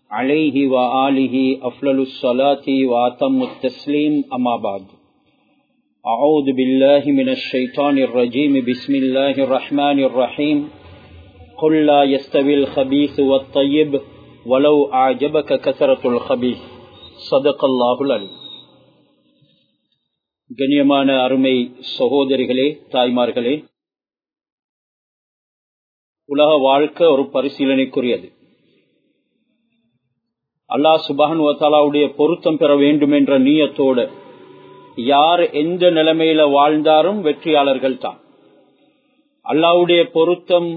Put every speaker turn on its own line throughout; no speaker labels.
عليه وآله أفضل الصلاة وأتم التسليم أما بعد أعوذ بالله من الشيطان الرجيم بسم الله الرحمن الرحيم قل لا يستوي الخبيث والطيب ولو أعجبك كثرة الخبيث صدق الله العليم கண்ணியமான அருமை சகோதரிகளே தாய்மார்களே உலக வாழ்க்கை ஒரு பரிசீலனைக்குரியது அல்லாஹ் சுபான் வத்தாலாவுடைய பொருத்தம் பெற வேண்டும் என்ற நீயத்தோடு யார் எந்த நிலைமையில வாழ்ந்தாரும் வெற்றியாளர்கள் தான் அல்லாவுடைய பொருத்தம்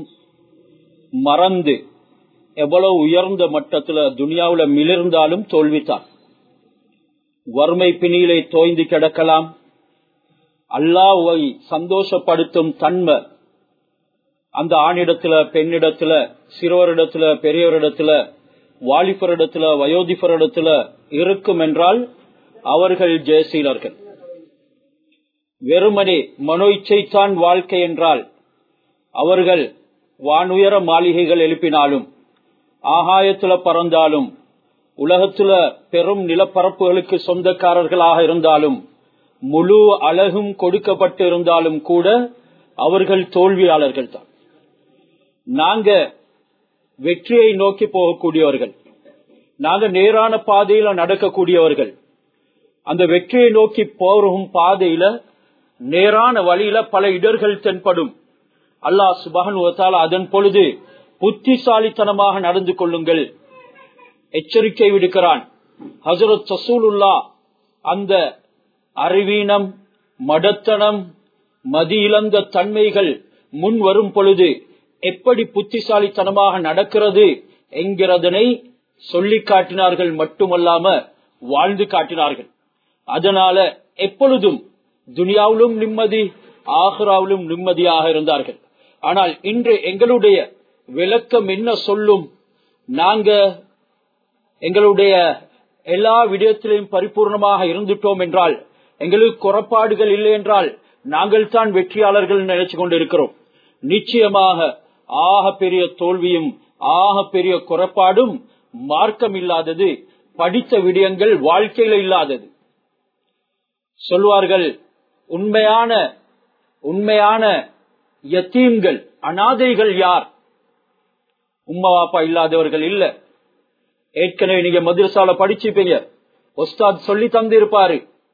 மறந்து எவ்வளவு உயர்ந்த மட்டத்துல துனியாவுல மிளிர்ந்தாலும் தோல்வித்தான் வறுமை பிணியிலே தோய்ந்து கிடக்கலாம் அல்லாவை சந்தோஷப்படுத்தும் தன்மை அந்த ஆணிடத்துல பெண்ணிடத்துல சிறுவரிடத்துல பெரியவரிடத்துல வாலிபரிடத்துல வயோதிபரிடத்துல இருக்கும் என்றால் அவர்கள் ஜெயசீலர்கள் வெறுமனே மனோ இச்சைத்தான் வாழ்க்கை என்றால் அவர்கள் வானுயர மாளிகைகள் எழுப்பினாலும் ஆகாயத்துல பறந்தாலும் உலகத்துல பெரும் நிலப்பரப்புகளுக்கு சொந்தக்காரர்களாக இருந்தாலும் முழு அழகும் கொடுக்கப்பட்டு இருந்தாலும் கூட அவர்கள் தோல்வியாளர்கள் தான் நாங்க வெற்றியை நோக்கி போகக்கூடியவர்கள் நாங்க நேரான பாதையில நடக்கக்கூடியவர்கள் அந்த வெற்றியை நோக்கி போகும் பாதையில நேரான வழியில பல இடர்கள் தென்படும் அல்லாஹ் சுபகன் அதன் பொழுது புத்திசாலித்தனமாக நடந்து கொள்ளுங்கள் எச்சரிக்கை விடுக்கிறான் ஹசரத் சசூலுல்லா அந்த அறிவீனம் மடத்தனம் மதி இழந்த தன்மைகள் முன் வரும் பொழுது எப்படி புத்திசாலித்தனமாக நடக்கிறது என்கிறதனை சொல்லி காட்டினார்கள் மட்டுமல்லாம வாழ்ந்து காட்டினார்கள் அதனால எப்பொழுதும் துனியாவிலும் நிம்மதி ஆஹ்ராவிலும் நிம்மதியாக இருந்தார்கள் ஆனால் இன்று எங்களுடைய விளக்கம் என்ன சொல்லும் நாங்க எங்களுடைய எல்லா விடயத்திலையும் பரிபூர்ணமாக இருந்துட்டோம் என்றால் எங்களுக்கு குறப்பாடுகள் இல்லை என்றால் நாங்கள் தான் வெற்றியாளர்கள் நினைச்சு கொண்டிருக்கிறோம் நிச்சயமாக ஆக பெரிய தோல்வியும் ஆக பெரிய குறப்பாடும் மார்க்கம் இல்லாதது படித்த விடயங்கள் வாழ்க்கையில இல்லாதது சொல்வார்கள் உண்மையான உண்மையான யத்தீம்கள் அனாதைகள் யார் உம்மா பாப்பா இல்லாதவர்கள் இல்ல ஏற்கனவே நீங்க மதுரசால படிச்சுப்பீங்க ஒஸ்தாத் சொல்லி தந்திருப்பாரு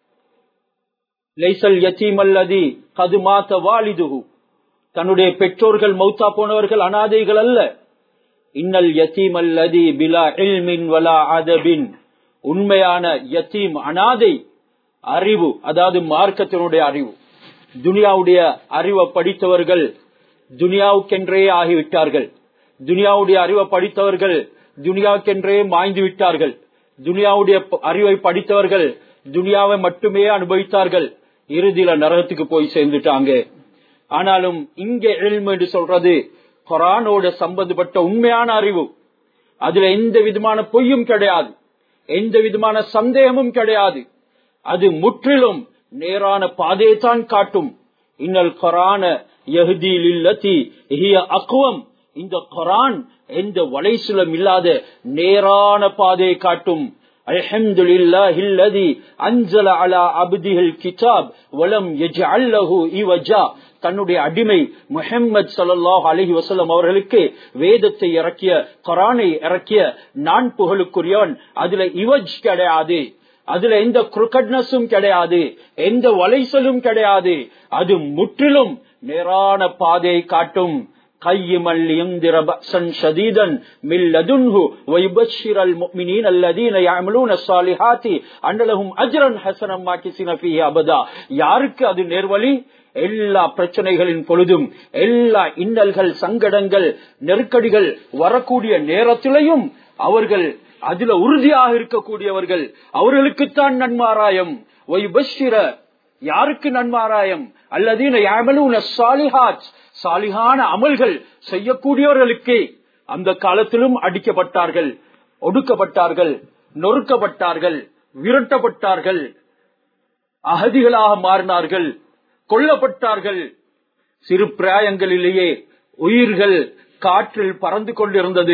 லைசல் யத்தீம் அல்லதி கது மாத்த வாலிதுகு தன்னுடைய பெற்றோர்கள் மௌத்தா போனவர்கள் அனாதைகள் அல்ல இன்னல் யத்தீம் அல்லதி பிலா இல்மின் வலா அதபின் உண்மையான யத்தீம் அனாதை அறிவு அதாவது மார்க்கத்தினுடைய அறிவு துனியாவுடைய அறிவை படித்தவர்கள் துனியாவுக்கென்றே ஆகிவிட்டார்கள் துனியாவுடைய அறிவை படித்தவர்கள் துனியாவுக்கென்றே மாய்ந்து விட்டார்கள் துனியாவுடைய அறிவை படித்தவர்கள் துனியாவை மட்டுமே அனுபவித்தார்கள் இறுதியில நரகத்துக்கு போய் சேர்ந்துட்டாங்க ஆனாலும் இங்க எல்மு என்று சொல்றது கொரானோட சம்பந்தப்பட்ட உண்மையான அறிவு அதுல எந்த விதமான பொய்யும் கிடையாது எந்த விதமான சந்தேகமும் கிடையாது அது முற்றிலும் நேரான பாதையை தான் காட்டும் இன்னல் கொரான அக்குவம் இந்த கொரான் எந்த வலைசுலம் இல்லாத நேரான பாதையை காட்டும் الحمد لله الذي انزل على عبده الكتاب ولم يجعل له عوجا தன்னுடைய அடிமை முஹம்மது சல்லாஹ் அலஹி வசல்லம் அவர்களுக்கு வேதத்தை இறக்கிய கொரானை இறக்கிய நான் புகழுக்குரியவன் அதுல இவஜ் கிடையாது அதுல எந்த குறுக்கட்னஸும் கிடையாது எந்த வலைசலும் கிடையாது அது முற்றிலும் நேரான பாதையை காட்டும் قيما لينذر بأسا شديدا من لدنه ويبشر المؤمنين الذين يعملون الصالحات أن لهم أجرا حسنا ماكسين فيه أبدا யாருக்கு அது நேர்வழி எல்லா பிரச்சனைகளின் பொழுதும் எல்லா இன்னல்கள் சங்கடங்கள் நெருக்கடிகள் வரக்கூடிய நேரத்திலையும் அவர்கள் அதுல உறுதியாக இருக்கக்கூடியவர்கள் அவர்களுக்குத்தான் நன்மாராயம் யாருக்கு நன்மாராயம் அல்லதீன யாமலூன சாலிஹாத் சாலிகான அமல்கள் செய்யக்கூடியவர்களுக்கு அந்த காலத்திலும் அடிக்கப்பட்டார்கள் ஒடுக்கப்பட்டார்கள் நொறுக்கப்பட்டார்கள் விரட்டப்பட்டார்கள் அகதிகளாக மாறினார்கள் கொல்லப்பட்டார்கள் சிறு பிராயங்களிலேயே உயிர்கள் காற்றில் பறந்து கொண்டிருந்தது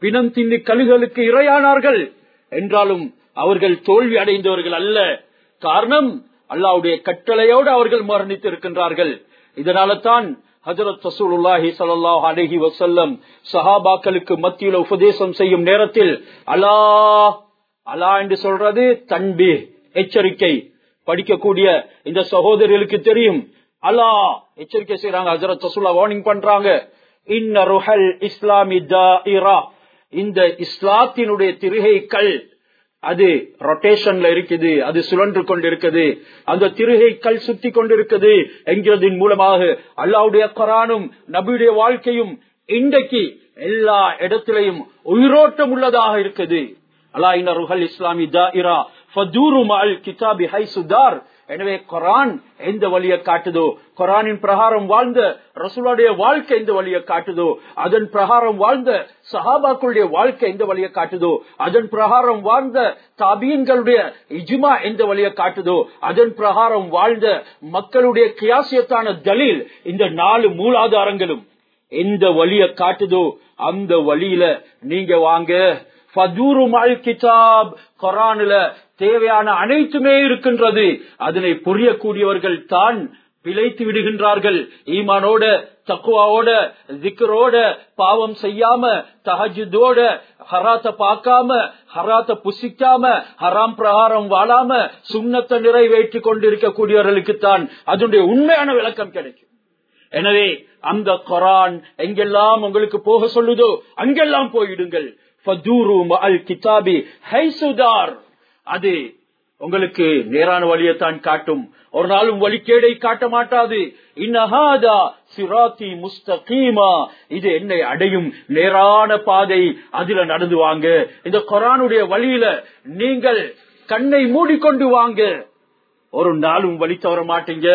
பிணம் தின்னு கழுகளுக்கு இரையானார்கள் என்றாலும் அவர்கள் தோல்வி அடைந்தவர்கள் அல்ல காரணம் அல்லாவுடைய கட்டளையோடு அவர்கள் மரணித்து இருக்கின்றார்கள் இதனால தான் ஹஜரத் ரசூலுல்லாஹி ஸல்லல்லாஹு அலைஹி வஸல்லம் சஹாபாக்களுக்கு மத்தியில உபதேசம் செய்யும் நேரத்தில் அலா அலா என்று சொல்றது தன்பி எச்சரிக்கை படிக்கக்கூடிய இந்த சகோதரர்களுக்கு தெரியும் அலா எச்சரிக்கை செய்யறாங்க ஹஜரத் ரசூல்லா வார்னிங் பண்றாங்க இன்ன ருஹல் இஸ்லாமி தாயிரா இந்த இஸ்லாத்தினுடைய திரிகைகள் அது ரொட்டேஷன்ல இருக்குது அது சுழன்று கொண்டிருக்குது அந்த திருகை கல் சுத்தி கொண்டிருக்குது என்கிறதின் மூலமாக அல்லாவுடைய குரானும் நபியுடைய வாழ்க்கையும் இன்றைக்கு எல்லா இடத்திலையும் உயிரோட்டம் உள்ளதாக இருக்குது அலா இனருகள் இஸ்லாமி தாயிரா ஃபதூரு மால் கிதாபி ஹை சுதார் எனவே குரான் எந்த வழியை காட்டுதோ குரானின் பிரகாரம் வாழ்ந்த ரசூலுடைய வாழ்க்கை எந்த வழியை காட்டுதோ அதன் பிரகாரம் வாழ்ந்த சஹாபாக்களுடைய வாழ்க்கை எந்த வழியை காட்டுதோ அதன் பிரகாரம் வாழ்ந்த தாபியன்களுடைய இஜுமா எந்த வழியை காட்டுதோ அதன் பிரகாரம் வாழ்ந்த மக்களுடைய கியாசியத்தான தலில் இந்த நாலு மூலாதாரங்களும் எந்த வழியை காட்டுதோ அந்த வழியில நீங்க வாங்க ஃபதூரு மல் கிதாப் குரானில தேவையான அனைத்துமே இருக்கின்றது அதனை புரியக்கூடியவர்கள் தான் பிழைத்து விடுகின்றார்கள் ஈமானோட தக்குவாவோட திக்கரோட பாவம் செய்யாம தஹஜுதோட ஹராத்த பார்க்காம ஹராத்த புசிக்காம ஹராம் பிரகாரம் வாழாம சுண்ணத்தை நிறைவேற்றி கொண்டிருக்கக்கூடியவர்களுக்கு தான் அதனுடைய உண்மையான விளக்கம் கிடைக்கும் எனவே அந்த குரான் எங்கெல்லாம் உங்களுக்கு போக சொல்லுதோ அங்கெல்லாம் போயிடுங்கள் கிதாபி ஹைசுதார் அது உங்களுக்கு நேரான வழியைத்தான் காட்டும் ஒரு நாளும் வழிகேடை காட்ட மாட்டாது இன்னஹாதா சிராத்தி முஸ்தகீமா இது என்னை அடையும் நேரான பாதை அதுல நடந்து வாங்க இந்த கொரானுடைய வழியில நீங்கள் கண்ணை மூடிக்கொண்டு வாங்க ஒரு நாளும் வழி தவற மாட்டீங்க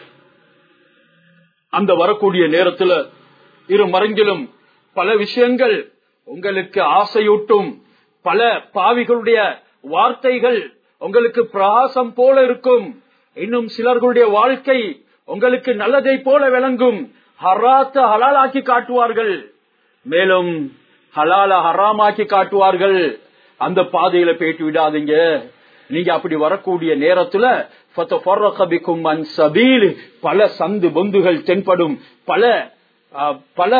அந்த வரக்கூடிய நேரத்துல இரு மரங்கிலும் பல விஷயங்கள் உங்களுக்கு ஆசையூட்டும் பல பாவிகளுடைய வார்த்தைகள் உங்களுக்கு பிரகாசம் போல இருக்கும் இன்னும் சிலர்களுடைய வாழ்க்கை உங்களுக்கு நல்லதை போல விளங்கும் ஹராத்த ஹலாலாக்கி காட்டுவார்கள் மேலும் ஹலால ஹராமாக்கி காட்டுவார்கள் அந்த பாதையில போயிட்டு விடாதீங்க நீங்க அப்படி வரக்கூடிய நேரத்துல பல சந்து பொந்துகள் தென்படும் பல பல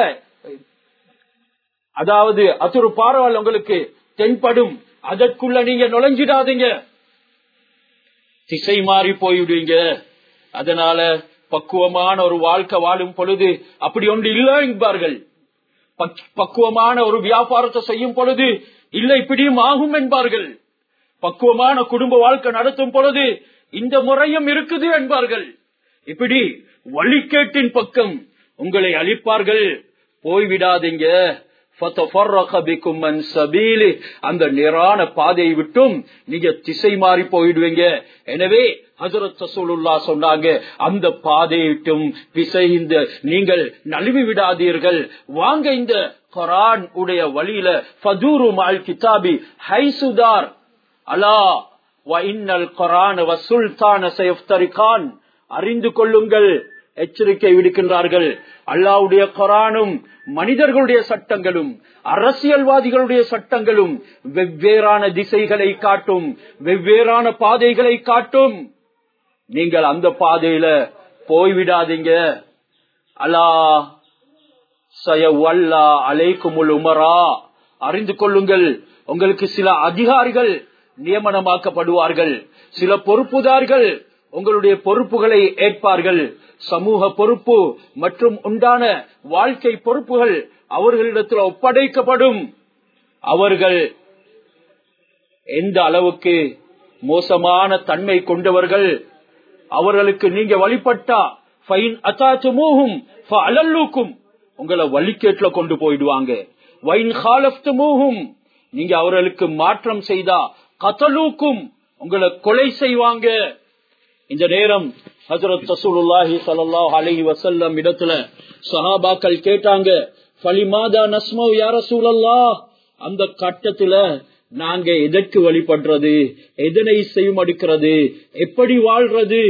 அதாவது அத்துரு பார்வால் உங்களுக்கு தென்படும் அதற்குள்ள நீங்க நுழைஞ்சிடாதீங்க திசை மாறி போய்விடுவீங்க அதனால பக்குவமான ஒரு வாழ்க்கை வாழும் பொழுது அப்படி ஒன்று இல்லை என்பார்கள் பக்குவமான ஒரு வியாபாரத்தை செய்யும் பொழுது இல்லை இப்படியும் ஆகும் என்பார்கள் பக்குவமான குடும்ப வாழ்க்கை நடத்தும் பொழுது இந்த முறையும் இருக்குது என்பார்கள் இப்படி வழிகேட்டின் பக்கம் உங்களை அழிப்பார்கள் போய்விடாதீங்க அந்த நேரான பாதையை விட்டும் நீங்க திசை மாறி போயிடுவீங்க எனவே ஹசரத் சசூலுல்லா சொன்னாங்க அந்த பாதையை விட்டும் பிசைந்த நீங்கள் நழுவி விடாதீர்கள் வாங்க இந்த கொரான் உடைய வழியில ஃபதூரு மால் கிதாபி ஹைசுதார் அலா வைன்னல் கொரான் வசுல்தான சைஃப்தரிகான் அறிந்து கொள்ளுங்கள் எச்சரிக்கை விடுக்கின்றார்கள் அல்லாவுடைய கொரானும் மனிதர்களுடைய சட்டங்களும் அரசியல்வாதிகளுடைய சட்டங்களும் வெவ்வேறான திசைகளை காட்டும் வெவ்வேறான பாதைகளை காட்டும் நீங்கள் அந்த பாதையில போய்விடாதீங்க அலா சயவல்லா அலைக்குமுல் உமரா அறிந்து கொள்ளுங்கள் உங்களுக்கு சில அதிகாரிகள் நியமனமாக்கப்படுவார்கள் சில பொறுப்புதார்கள் உங்களுடைய பொறுப்புகளை ஏற்பார்கள் சமூக பொறுப்பு மற்றும் உண்டான வாழ்க்கை பொறுப்புகள் அவர்களிடத்தில் ஒப்படைக்கப்படும் அவர்கள் எந்த அளவுக்கு மோசமான தன்மை கொண்டவர்கள் அவர்களுக்கு நீங்க வழிபட்டா அலல்லூக்கும் உங்களை வழிகேட்டுல கொண்டு போயிடுவாங்க வைன் ஹாலப்துமூஹும் நீங்க அவர்களுக்கு மாற்றம் செய்தா கத்தலூக்கும் உங்களை கொலை செய்வாங்க இந்த நேரம் ஹசரத் ரசூலுல்லாஹி ஸல்லல்லாஹு அலைஹி வஸல்லம் இடத்துல சஹாபாக்கள் கேட்டாங்க ஃபலிமாதா நஸ்மௌ யா ரசூலல்லாஹ் அந்த கட்டத்துல நாங்க எதற்கு வழிபடுறது எதனை செய்யும் அடுக்கிறது எப்படி வாழ்றது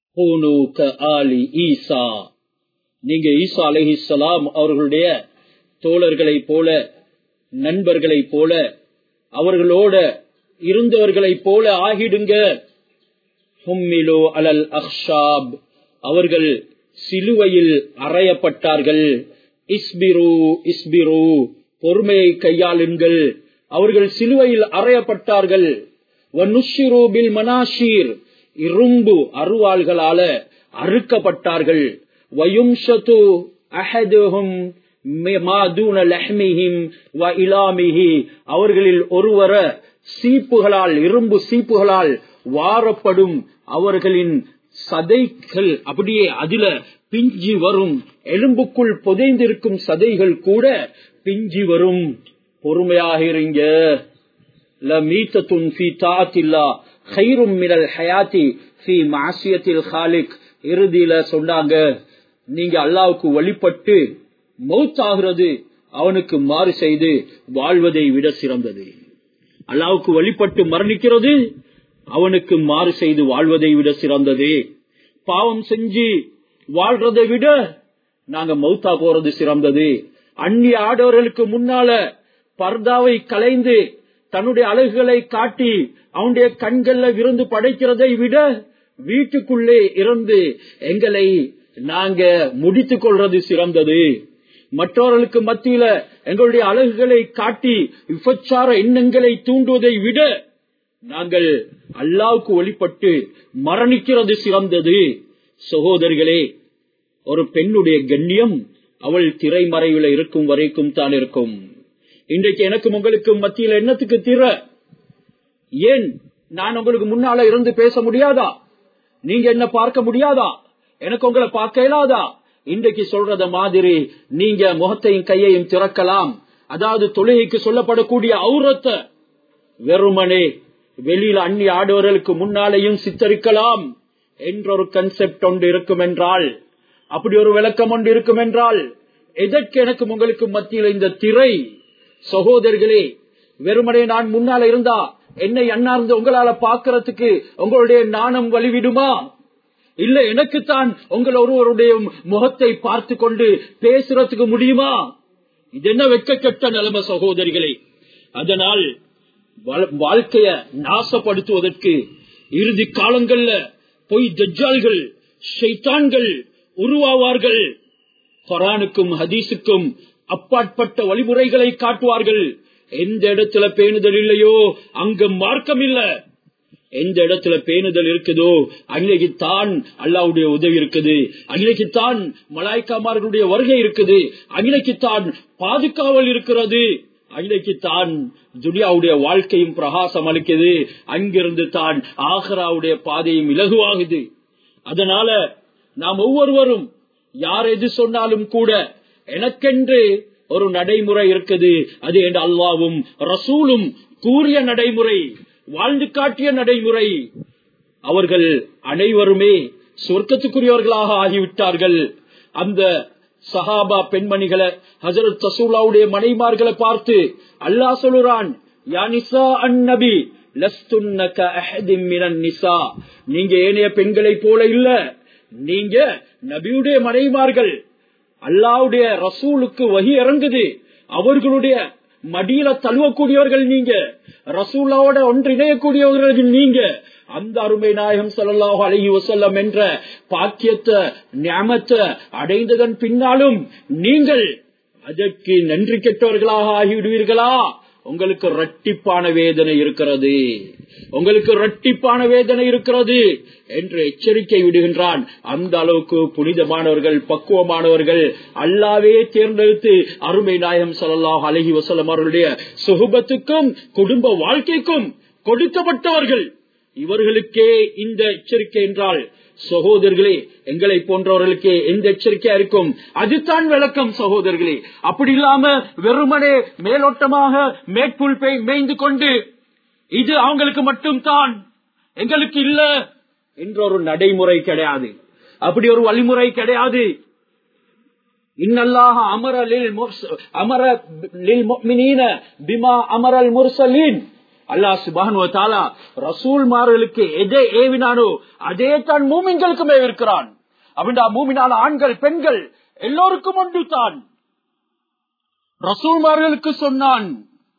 ஆலி ஈசா நீங்க ஈசா அலஹிசலாம் அவர்களுடைய தோழர்களைப் போல நண்பர்களைப் போல அவர்களோட இருந்தவர்களைப் போல ஆகிடுங்க ஹும்மிலோ அலல் அஹ்ஷாப் அவர்கள் சிலுவையில் அறையப்பட்டார்கள் இஸ்பிரு இஸ்பிரு பொறுமையை கையாளுங்கள் அவர்கள் சிலுவையில் அறையப்பட்டார்கள் வனுஷிரு பில் மனாஷீர் இரும்பு அருவாள்களால அறுக்கப்பட்டார்கள் வயும்ஷது அஹதுஹும் மாதூன லஹ்மிஹிம் வ இலாமிஹி அவர்களில் ஒருவர சீப்புகளால் இரும்பு சீப்புகளால் வாரப்படும் அவர்களின் சதைகள் அப்படியே அதுல பிஞ்சி வரும் எலும்புக்குள் புதைந்திருக்கும் சதைகள் கூட பிஞ்சி வரும் பொறுமையாக இருங்க லமீத்தத்துன் ஃபீ தாத்தில்லா ஹைரும் மினல் ஹயாத்தி ஃபீ மாசியத்தில் ஹாலிக் இறுதியில சொன்னாங்க நீங்க அல்லாவுக்கு வழிபட்டு மௌத்தாகிறது அவனுக்கு மாறு செய்து வாழ்வதை விட சிறந்தது அல்லாவுக்கு வழிபட்டு மரணிக்கிறது அவனுக்கு மாறு செய்து வாழ்வதை விட சிறந்தது பாவம் செஞ்சு வாழ்றதை விட நாங்க மௌத்தா போறது சிறந்தது அந்நிய ஆடவர்களுக்கு முன்னால பர்தாவை கலைந்து தன்னுடைய அழகுகளை காட்டி அவனுடைய கண்கள்ல விருந்து படைக்கிறதை விட வீட்டுக்குள்ளே இருந்து எங்களை நாங்க முடித்துக் கொள்றது சிறந்தது மற்றவர்களுக்கு மத்தியில எங்களுடைய அழகுகளை காட்டி விபச்சார எண்ணங்களை தூண்டுவதை விட நாங்கள் அல்லாவுக்கு ஒளிப்பட்டு மரணிக்கிறது சிறந்தது சகோதரிகளே ஒரு பெண்ணுடைய கண்ணியம் அவள் திரைமறைவில் இருக்கும் வரைக்கும் தான் இருக்கும் இன்றைக்கு எனக்கும் உங்களுக்கும் மத்தியில் என்னத்துக்கு திற ஏன் நான் உங்களுக்கு முன்னால இருந்து பேச முடியாதா நீங்க என்ன பார்க்க முடியாதா எனக்கு உங்களை பார்க்க இயலாதா இன்றைக்கு சொல்றத மாதிரி நீங்க முகத்தையும் கையையும் திறக்கலாம் அதாவது தொழுகைக்கு சொல்லப்படக்கூடிய அவுரத்தை வெறுமனே வெளியில அந்நி ஆடுவர்களுக்கு முன்னாலேயும் சித்தரிக்கலாம் என்ற ஒரு கன்செப்ட் ஒன்று இருக்கும் என்றால் அப்படி ஒரு விளக்கம் ஒன்று இருக்கும் என்றால் எதற்கு எனக்கு உங்களுக்கு மத்தியில் இந்த திரை சகோதரர்களே வெறுமனே நான் முன்னால இருந்தா என்னை அண்ணார்ந்து உங்களால பாக்குறதுக்கு உங்களுடைய நாணம் வழிவிடுமா இல்ல எனக்குத்தான் உங்கள் ஒருவருடைய முகத்தை பார்த்து கொண்டு பேசுறதுக்கு முடியுமா இது என்ன வெட்கக்கெட்ட நிலைமை சகோதரிகளே அதனால் வாழ்க்கைய நாசப்படுத்துவதற்கு இறுதி காலங்கள்ல பொய் தஜ்ஜால்கள் ஷைத்தான்கள் உருவாவார்கள் குரானுக்கும் ஹதீஸுக்கும் அப்பாற்பட்ட வழிமுறைகளை காட்டுவார்கள் எந்த இடத்துல பேணுதல் இல்லையோ அங்க மார்க்கம் இல்ல எந்த இடத்துல பேணுதல் இருக்குதோ அன்னைக்கு தான் அல்லாவுடைய உதவி இருக்குது அன்னைக்கு தான் மலாய்க்காமார்களுடைய வருகை இருக்குது அன்னைக்கு தான் பாதுகாவல் இருக்கிறது அன்னைக்கு தான் துனியாவுடைய வாழ்க்கையும் பிரகாசம் அளிக்குது அங்கிருந்து தான் ஆஹராவுடைய பாதையும் இலகுவாகுது அதனால நாம் ஒவ்வொருவரும் யார் எது சொன்னாலும் கூட எனக்கென்று ஒரு நடைமுறை இருக்குது அது என்று அல்லாவும் ரசூலும் கூறிய நடைமுறை வாழ்ந்து காட்டிய நடைமுறை அவர்கள் அனைவருமே சொர்க்கத்துக்குரியவர்களாக ஆகிவிட்டார்கள் அந்த சஹாபா பெண்மணிகளை ஹசரத் சசூலாவுடைய மனைமார்களை பார்த்து அல்லாஹ் சொல்லுறான் யானிசா அந்நபி நீங்க ஏனைய பெண்களை போல இல்ல நீங்க நபியுடைய மனைமார்கள் அல்லாவுடைய ரசூலுக்கு வகி இறங்குது அவர்களுடைய மடியில தழுவக்கூடியவர்கள் நீங்க ரசூலாவோட ஒன்று இணையக்கூடியவர்கள் நீங்க அந்த அருமை நாயகம் சொல்லலாஹு அழகி வசல்லம் என்ற பாக்கியத்தை ஞாபத்தை அடைந்ததன் பின்னாலும் நீங்கள் அதற்கு நன்றி கெட்டவர்களாக ஆகிவிடுவீர்களா உங்களுக்கு ரட்டிப்பான வேதனை இருக்கிறது உங்களுக்கு ரட்டிப்பான வேதனை இருக்கிறது என்று எச்சரிக்கை விடுகின்றான் அந்த அளவுக்கு புனிதமானவர்கள் பக்குவமானவர்கள் அல்லாவே தேர்ந்தெடுத்து அருமை நாயகம் சல்லாஹ் அலஹி வசலம் அவர்களுடைய சுகுபத்துக்கும் குடும்ப வாழ்க்கைக்கும் கொடுக்கப்பட்டவர்கள் இவர்களுக்கே இந்த எச்சரிக்கை என்றால் சகோதரர்களே எங்களை போன்றவர்களுக்கு எந்த எச்சரிக்கையா இருக்கும் அதுதான் விளக்கம் சகோதரர்களே அப்படி இல்லாம வெறுமனே மேலோட்டமாக மேற்குள் மேய்ந்து கொண்டு இது அவங்களுக்கு மட்டும் தான் எங்களுக்கு இல்ல என்ற ஒரு நடைமுறை கிடையாது அப்படி ஒரு வழிமுறை கிடையாது இன்னல்லாக அமரலில் அமர பிமா அமரல் முர்சலீன் அல்லா சுபானு தாலா ரசூல்மார்களுக்கு எதை ஏவினானோ அதே தான் மூமின்களுக்கும் ஏவிருக்கிறான் அப்படின்னா மூமினால ஆண்கள் பெண்கள் எல்லோருக்கும் ஒன்று தான் ரசூல்மார்களுக்கு சொன்னான்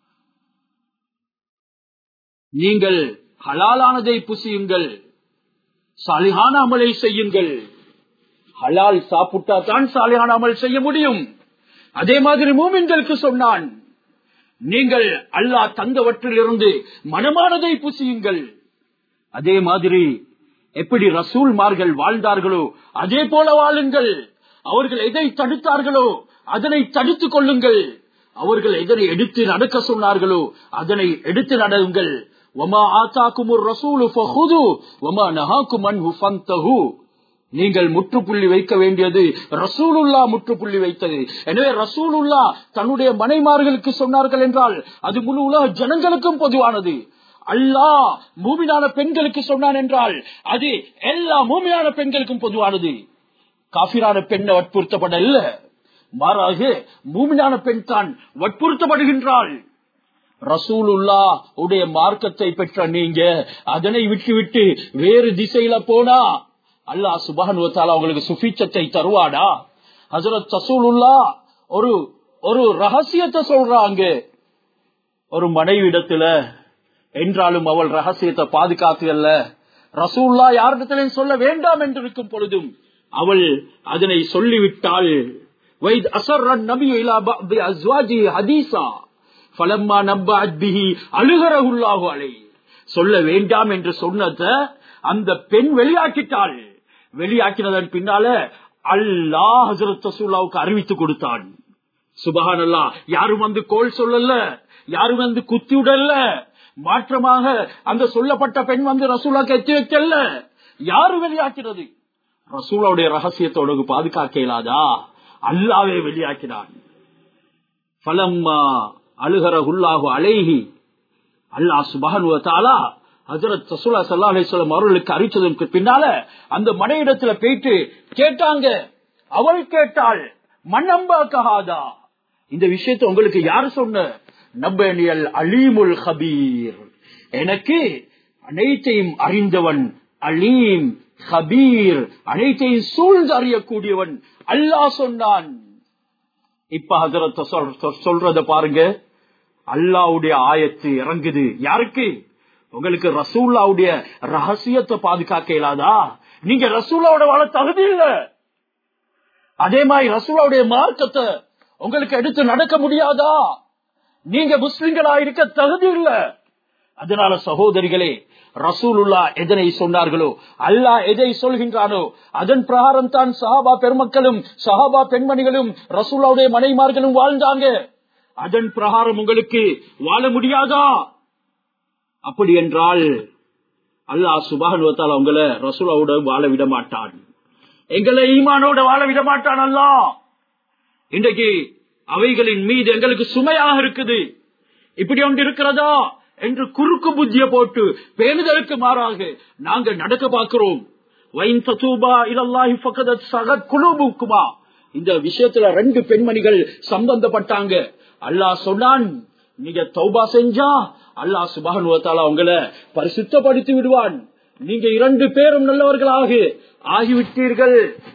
நீங்கள் ஹலாலானதை புசியுங்கள் சாலிகான அமலை செய்யுங்கள் ஹலால் சாப்பிட்டா தான் சாலிகான அமல் செய்ய முடியும் அதே மாதிரி மூமின்களுக்கு சொன்னான் நீங்கள் அல்லாஹ் தந்தவற்றிலிருந்து மனமானதை புசியுங்கள் அதே மாதிரி எப்படி ரசூல்மார்கள் வாழ்ந்தார்களோ அதே போல வாழுங்கள் அவர்கள் எதை தடுத்தார்களோ அதனை தடுத்துக் கொள்ளுங்கள் அவர்கள் எதனை எடுத்து நடக்க சொன்னார்களோ அதனை எடுத்து நடவுங்கள் ஒமா ஆத்தாக்குமுர் ரசூலு ஃபஹுது ஒமா நஹாக்கும் அன்ஹு ஃபந்தஹு நீங்கள் முற்றுப்புள்ளி வைக்க வேண்டியது ரசூலுல்லா முற்றுப்புள்ளி வைத்தது எனவே ரசூலுல்லா தன்னுடைய மனைமார்களுக்கு சொன்னார்கள் என்றால் அது முழு உலக ஜனங்களுக்கும் பொதுவானது அல்லாஹ் மூமினான பெண்களுக்கு சொன்னான் என்றால் அது எல்லா மூமினான பெண்களுக்கும் பொதுவானது காபிரான பெண்ணை வற்புறுத்தப்படல மாறாக மூமினான பெண் தான் வற்புறுத்தப்படுகின்றாள் ரசூலுல்லா உடைய மார்க்கத்தை பெற்ற நீங்க அதனை விட்டு விட்டு வேறு திசையில போனா அல்லாஹ் சுபானுவத்தால அவங்களுக்கு சுபீச்சத்தை தருவாடா ஹசரத் ரசூலுல்லா ஒரு ஒரு ரகசியத்தை சொல்றாங்க ஒரு மனைவிடத்துல என்றாலும் அவள் ரகசியத்தை பாதுகாக்கல ரசூல்லா யாரிடத்திலையும் சொல்ல வேண்டாம் என்று இருக்கும் பொழுதும் அவள் அதனை சொல்லிவிட்டாள் வைத் அசர் நபி அஸ்வாஜி ஹதீசா பலம்மா நம்ப அத்பிஹி அழுகரகுல்லாஹு அலை சொல்ல வேண்டாம் என்று சொன்னத அந்த பெண் வெளியாக்கிட்டாள் வெளியாக்கினதன் பின்னால அல்லாஹ் ஹசரத் ரசூல்லாவுக்கு அறிவித்து கொடுத்தான் சுபஹான் அல்லா யாரும் வந்து கோல் சொல்லல யாரும் வந்து குத்தி விடல மாற்றமாக அந்த சொல்லப்பட்ட பெண் வந்து ரசூலாக்கு எத்தி வைக்கல யாரு வெளியாக்கிறது ரசூலாவுடைய ரகசியத்தோட பாதுகாக்க இயலாதா அல்லாவே வெளியாக்கினான் பலம்மா அழுகர உள்ளாகு அலைகி அல்லாஹ் சுபஹானுவத்தாலா ஹசரத் ரசூலா சல்லா அலிஸ்லாம் அவர்களுக்கு அறிவிச்சதற்கு பின்னால அந்த மனையிடத்துல போயிட்டு கேட்டாங்க அவள் கேட்டாள் மண்ணம்பாக்காதா இந்த விஷயத்தை உங்களுக்கு யாரு சொன்ன நம்பனியல் அலீமுல் ஹபீர் எனக்கு அனைத்தையும் அறிந்தவன் அலீம் ஹபீர் அனைத்தையும் சூழ்ந்து அறியக்கூடியவன் அல்லாஹ் சொன்னான் இப்ப ஹசரத் சொல்றத பாருங்க அல்லாவுடைய ஆயத்து இறங்குது யாருக்கு உங்களுக்கு ரசூல்லாவுடைய ரகசியத்தை பாதுகாக்க இயலாதா நீங்க ரசூல்லாவோட வாழ தகுதி இல்ல அதே மாதிரி ரசூலாவுடைய மார்க்கத்தை உங்களுக்கு எடுத்து நடக்க முடியாதா நீங்க முஸ்லிம்களா இருக்க தகுதி இல்ல அதனால சகோதரிகளே ரசூலுல்லா எதனை சொன்னார்களோ அல்லாஹ் எதை சொல்கின்றானோ அதன் பிரகாரம் தான் சஹாபா பெருமக்களும் சஹாபா பெண்மணிகளும் ரசூல்லாவுடைய மனைமார்களும் வாழ்ந்தாங்க அதன் பிரகாரம் உங்களுக்கு வாழ முடியாதா அப்படி என்றால் அல்லாஹ் சுபானுவத்தால் அவங்கள ரசூலாவோட வாழ விட மாட்டான் எங்களை ஈமானோட வாழ விட மாட்டான் அல்லா இன்றைக்கு அவைகளின் மீது எங்களுக்கு சுமையாக இருக்குது இப்படி ஒன்று இருக்கிறதா என்று குறுக்கு புத்திய போட்டு பேணுதலுக்கு மாறாக நாங்க நடக்க பார்க்கிறோம் குழுபுக்குமா இந்த விஷயத்துல ரெண்டு பெண்மணிகள் சம்பந்தப்பட்டாங்க அல்லாஹ் சொன்னான் நீங்க தௌபா செஞ்சா அல்லாஹ் சுபானுவத்தால அவங்கள பரிசுத்தப்படுத்தி விடுவான் நீங்க இரண்டு பேரும் நல்லவர்களாக ஆகிவிட்டீர்கள்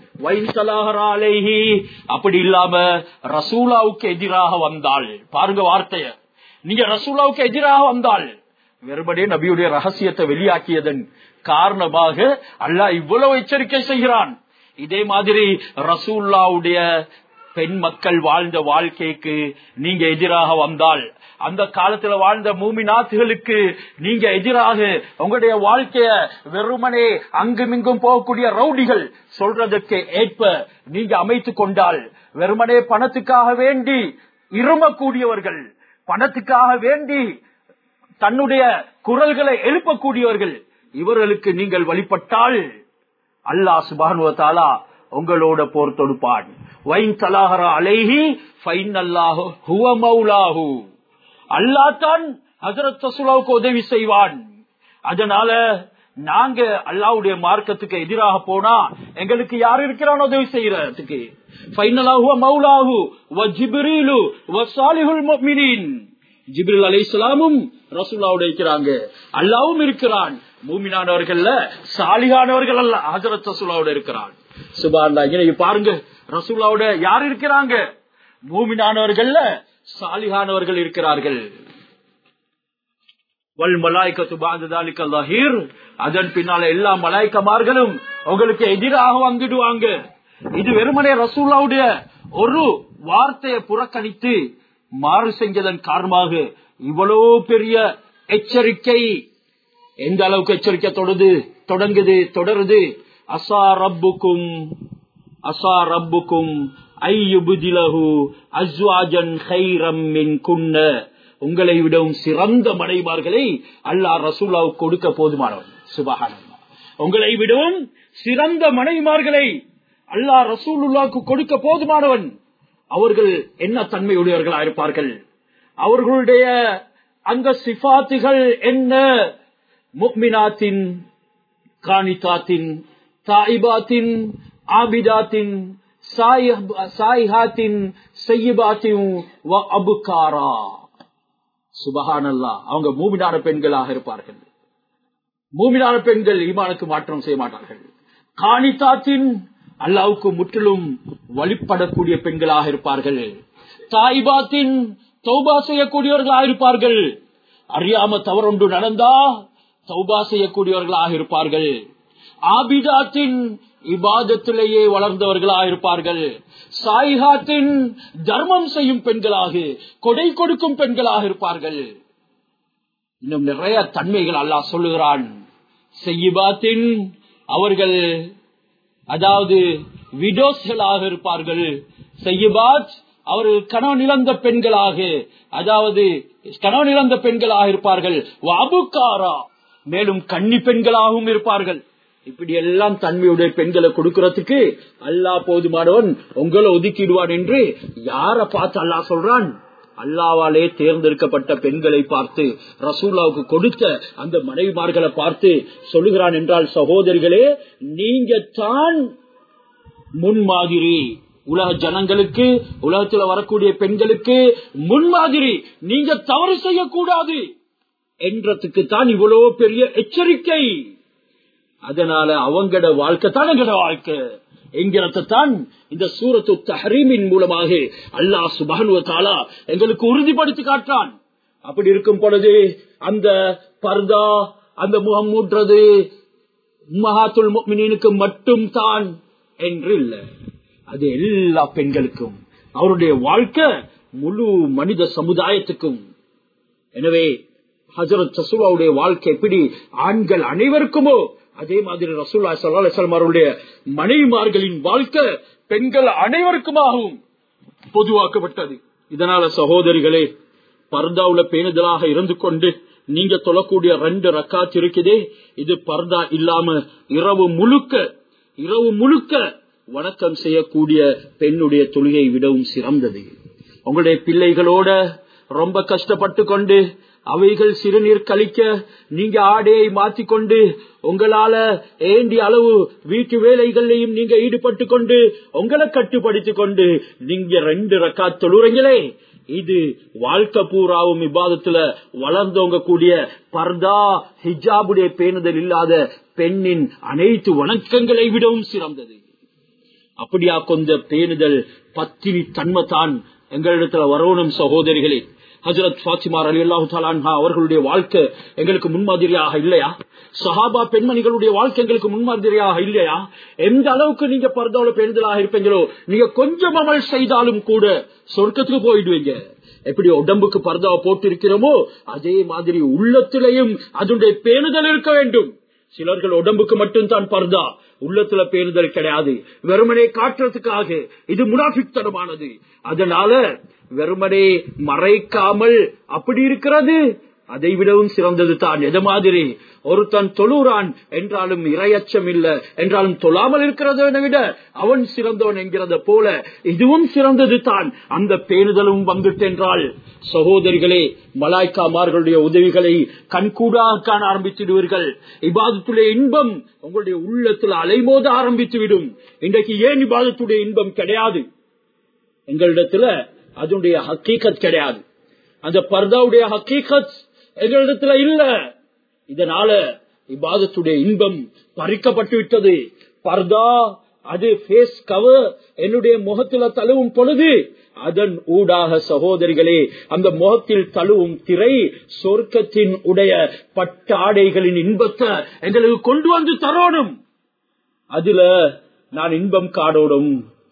அப்படி இல்லாம ரசூலாவுக்கு எதிராக வந்தாள் பாருங்க வார்த்தைய நீங்க ரசூலாவுக்கு எதிராக வந்தாள் வெறுபடியே நபியுடைய ரகசியத்தை வெளியாக்கியதன் காரணமாக அல்லாஹ் இவ்வளவு எச்சரிக்கை செய்கிறான் இதே மாதிரி ரசூல்லாவுடைய பெண் மக்கள் வாழ்ந்த வாழ்க்கைக்கு நீங்க எதிராக வந்தால் அந்த காலத்துல வாழ்ந்த மூமி நாத்துகளுக்கு நீங்க எதிராக உங்களுடைய வாழ்க்கைய வெறுமனே அங்குமிங்கும் போகக்கூடிய ரவுடிகள் சொல்றதுக்கு ஏற்ப நீங்க அமைத்து கொண்டால் வெறுமனே பணத்துக்காக வேண்டி இருமக்கூடியவர்கள் பணத்துக்காக வேண்டி தன்னுடைய குரல்களை எழுப்பக்கூடியவர்கள் இவர்களுக்கு நீங்கள் வழிபட்டால் அல்லாஹ் சுபானுவத்தாலா உங்களோட போர் தொடுப்பான் வைன் தலாகரா அலைஹி ஃபைன் அல்லாஹு ஹுவ மௌலாஹு அல்லா தான் ஹசரத் ரசூலாவுக்கு உதவி செய்வான் அதனால நாங்க அல்லாவுடைய மார்க்கத்துக்கு எதிராக போனா எங்களுக்கு யார் இருக்கிறான் உதவி செய்யறதுக்கு ஃபைனலாஹு மௌலாஹு வ ஜிப்ரீலு வ சாலிஹுல் முஃமினீன் ஜிப்ரில் அலைஹிஸ்ஸலாமும் ரசூலாவோட இருக்கிறாங்க அல்லாவும் இருக்கிறான் மூமினானவர்கள்ல சாலிகானவர்கள் அல்ல ஹஜரத் ரசூலாவோட இருக்கிறான் சுபான் பாருங்க ரசூலாவோட யார் இருக்கிறாங்க மூமினானவர்கள்ல சாலிகானவர்கள் இருக்கிறார்கள் வல் மலாய்க்கத்து பாந்ததாலிக்க லஹீர் அதன் பின்னால எல்லா மலாய்க்கமார்களும் உங்களுக்கு எதிராக வந்துடுவாங்க இது வெறுமனே ரசூல்லாவுடைய ஒரு வார்த்தையை புறக்கணித்து மாறு செஞ்சதன் காரணமாக இவ்வளவு பெரிய எச்சரிக்கை எந்த அளவுக்கு எச்சரிக்கை தொடருது தொடங்குது தொடருது அசா ரப்புக்கும் அசா ரப்புக்கும் ஐயுபுதிலகு அஸ்வாஜன் ஹைரம் மின் குன்ன உங்களை விடவும் சிறந்த மனைமார்களை அல்லாஹ் ரசூலாவுக்கு கொடுக்க போதுமானவன் சுபகானந்தா உங்களை விடவும் சிறந்த மனைமார்களை அல்லாஹ் ரசூலுல்லாவுக்கு கொடுக்க போதுமானவன் அவர்கள் என்ன தன்மையுடையவர்களா இருப்பார்கள் அவர்களுடைய அந்த சிபாத்துகள் என்ன முக்மினாத்தின் காணித்தாத்தின் தாயிபாத்தின் ஆபிதாத்தின் சாயிஹாத்தின் செய்யபாத்தின் அபுகாரா சுபஹானல்லா அவங்க மூமினான பெண்களாக இருப்பார்கள் மூமினான பெண்கள் ஈமானுக்கு மாற்றம் செய்ய மாட்டார்கள் காணித்தாத்தின் அல்லாவுக்கு முற்றிலும் வழிபடக்கூடிய பெண்களாக இருப்பார்கள் தாய்பாத்தின் தௌபா செய்யக்கூடியவர்களாக இருப்பார்கள் அறியாம தவறொன்று நடந்தா தௌபா செய்யக்கூடியவர்களாக இருப்பார்கள் ஆபிதாத்தின் இபாதத்திலேயே வளர்ந்தவர்களாக இருப்பார்கள் சாயிகாத்தின் தர்மம் செய்யும் பெண்களாக கொடை கொடுக்கும் பெண்களாக இருப்பார்கள் இன்னும் நிறைய தன்மைகள் அல்லாஹ் சொல்லுகிறான் செய்யிபாத்தின் அவர்கள் அதாவது விடோஸ்களாக இருப்பார்கள் செய்யிபாத் அவர்கள் கணவன் இழந்த பெண்களாக அதாவது கணவன் இழந்த பெண்களாக இருப்பார்கள் வாபுக்காரா மேலும் கன்னி பெண்களாகவும் இருப்பார்கள் இப்படி எல்லாம் தன்மையுடைய பெண்களை கொடுக்கறதுக்கு அல்லாஹ் போதுமானவன் உங்களை ஒதுக்கிடுவான் என்று யார பார்த்து அல்லாஹ் சொல்றான் அல்லாவாலே தேர்ந்தெடுக்கப்பட்ட பெண்களை பார்த்து ரசூல்லாவுக்கு கொடுத்த அந்த மனைவிமார்களை பார்த்து சொல்லுகிறான் என்றால் சகோதரிகளே நீங்க தான் முன்மாதிரி உலக ஜனங்களுக்கு உலகத்தில் வரக்கூடிய பெண்களுக்கு முன்மாதிரி நீங்க தவறு செய்யக்கூடாது என்றதுக்கு தான் இவ்வளவு பெரிய எச்சரிக்கை அதனால அவங்கட வாழ்க்கை தான் எங்கட வாழ்க்கை என்கிறதான் இந்த சூரத்து தஹரீமின் மூலமாக அல்லாஹ் சுபானுவ தாலா எங்களுக்கு உறுதிப்படுத்தி காட்டான் அப்படி இருக்கும் பொழுது அந்த பர்தா அந்த முகம் மூன்றது மகாத்துல் முக்மினுக்கு மட்டும் தான் என்று இல்லை அது எல்லா பெண்களுக்கும் அவருடைய வாழ்க்கை முழு மனித சமுதாயத்துக்கும் எனவே ஹசரத் சசுவாவுடைய வாழ்க்கை எப்படி ஆண்கள் அனைவருக்குமோ அதே மாதிரி ரசூல்லா சல்லாஹம் அவருடைய மனைவிமார்களின் வாழ்க்கை பெண்கள் அனைவருக்குமாகவும் பொதுவாக்கப்பட்டது இதனால சகோதரிகளே பர்தாவுல பேணுதலாக இருந்து கொண்டு நீங்க தொழக்கூடிய ரெண்டு ரக்காத் இருக்குதே இது பர்தா இல்லாம இரவு முழுக்க இரவு முழுக்க வணக்கம் செய்யக்கூடிய பெண்ணுடைய தொழுகை விடவும் சிறந்தது உங்களுடைய பிள்ளைகளோட ரொம்ப கஷ்டப்பட்டு கொண்டு அவைகள் சிறுநீர் கழிக்க நீங்க ஆடையை மாற்றிக்கொண்டு உங்களால ஏண்டி அளவு வீட்டு வேலைகளையும் நீங்க ஈடுபட்டு கொண்டு உங்களை கட்டுப்படுத்திக் கொண்டு நீங்க ரெண்டு ரக்கா தொழுறீங்களே இது வாழ்க்கை பூராவும் விவாதத்துல வளர்ந்தவங்க கூடிய பர்தா ஹிஜாபுடைய பேணுதல் இல்லாத பெண்ணின் அனைத்து வணக்கங்களை விடவும் சிறந்தது அப்படியா கொஞ்ச பேணுதல் பத்தினி தன்மைத்தான் எங்களிடத்துல வரணும் சகோதரிகளே ஹசரத் பாத்திமார் அலி அல்லாஹு அவர்களுடைய வாழ்க்கை எங்களுக்கு முன்மாதிரியாக இல்லையா சஹாபா பெண்மணிகளுடைய வாழ்க்கை எங்களுக்கு முன்மாதிரியாக இல்லையா எந்த அளவுக்கு நீங்க பரதோட பெண்களாக இருப்பீங்களோ நீங்க கொஞ்சம் அமல் செய்தாலும் கூட சொர்க்கத்துக்கு போயிடுவீங்க எப்படி உடம்புக்கு பரதாவை போட்டு இருக்கிறோமோ அதே மாதிரி உள்ளத்திலையும் அதனுடைய பேணுதல் இருக்க வேண்டும் சிலர்கள் உடம்புக்கு மட்டும்தான் பர்தா உள்ளத்துல பேணுதல் கிடையாது வெறுமனே காட்டுறதுக்காக இது முனாஃபித்தனமானது அதனால வெறுமனே மறைக்காமல் அப்படி இருக்கிறது அதை விடவும் சிறந்தது தான் எது மாதிரி ஒருத்தன் தொழுறான் என்றாலும் இரையச்சம் இல்ல என்றாலும் தொழாமல் இருக்கிறதை விட அவன் சிறந்தவன் என்கிறத போல இதுவும் சிறந்தது தான் அந்த பேணுதலும் வந்துட்டென்றால் சகோதரிகளே மலாய்க்காமார்களுடைய உதவிகளை கண்கூடாக காண ஆரம்பித்துடுவீர்கள் இபாதத்துடைய இன்பம் உங்களுடைய உள்ளத்தில் அலைமோத ஆரம்பித்து விடும் இன்றைக்கு ஏன் இபாதத்துடைய இன்பம் கிடையாது எங்களிடத்துல அதனுடைய ஹக்கீகத் கிடையாது அந்த பர்தாவுடைய ஹக்கீகத் எங்களிடத்துல இல்ல இதனால இபாதத்துடைய இன்பம் பறிக்கப்பட்டு விட்டது பர்தா அது பேஸ் கவர் என்னுடைய முகத்துல தழுவும் பொழுது அதன் ஊடாக சகோதரிகளே அந்த முகத்தில் தழுவும் திரை சொர்க்கத்தின் உடைய பட்டாடைகளின் இன்பத்தை எங்களுக்கு கொண்டு வந்து தரணும் அதுல நான் இன்பம் காடோடும்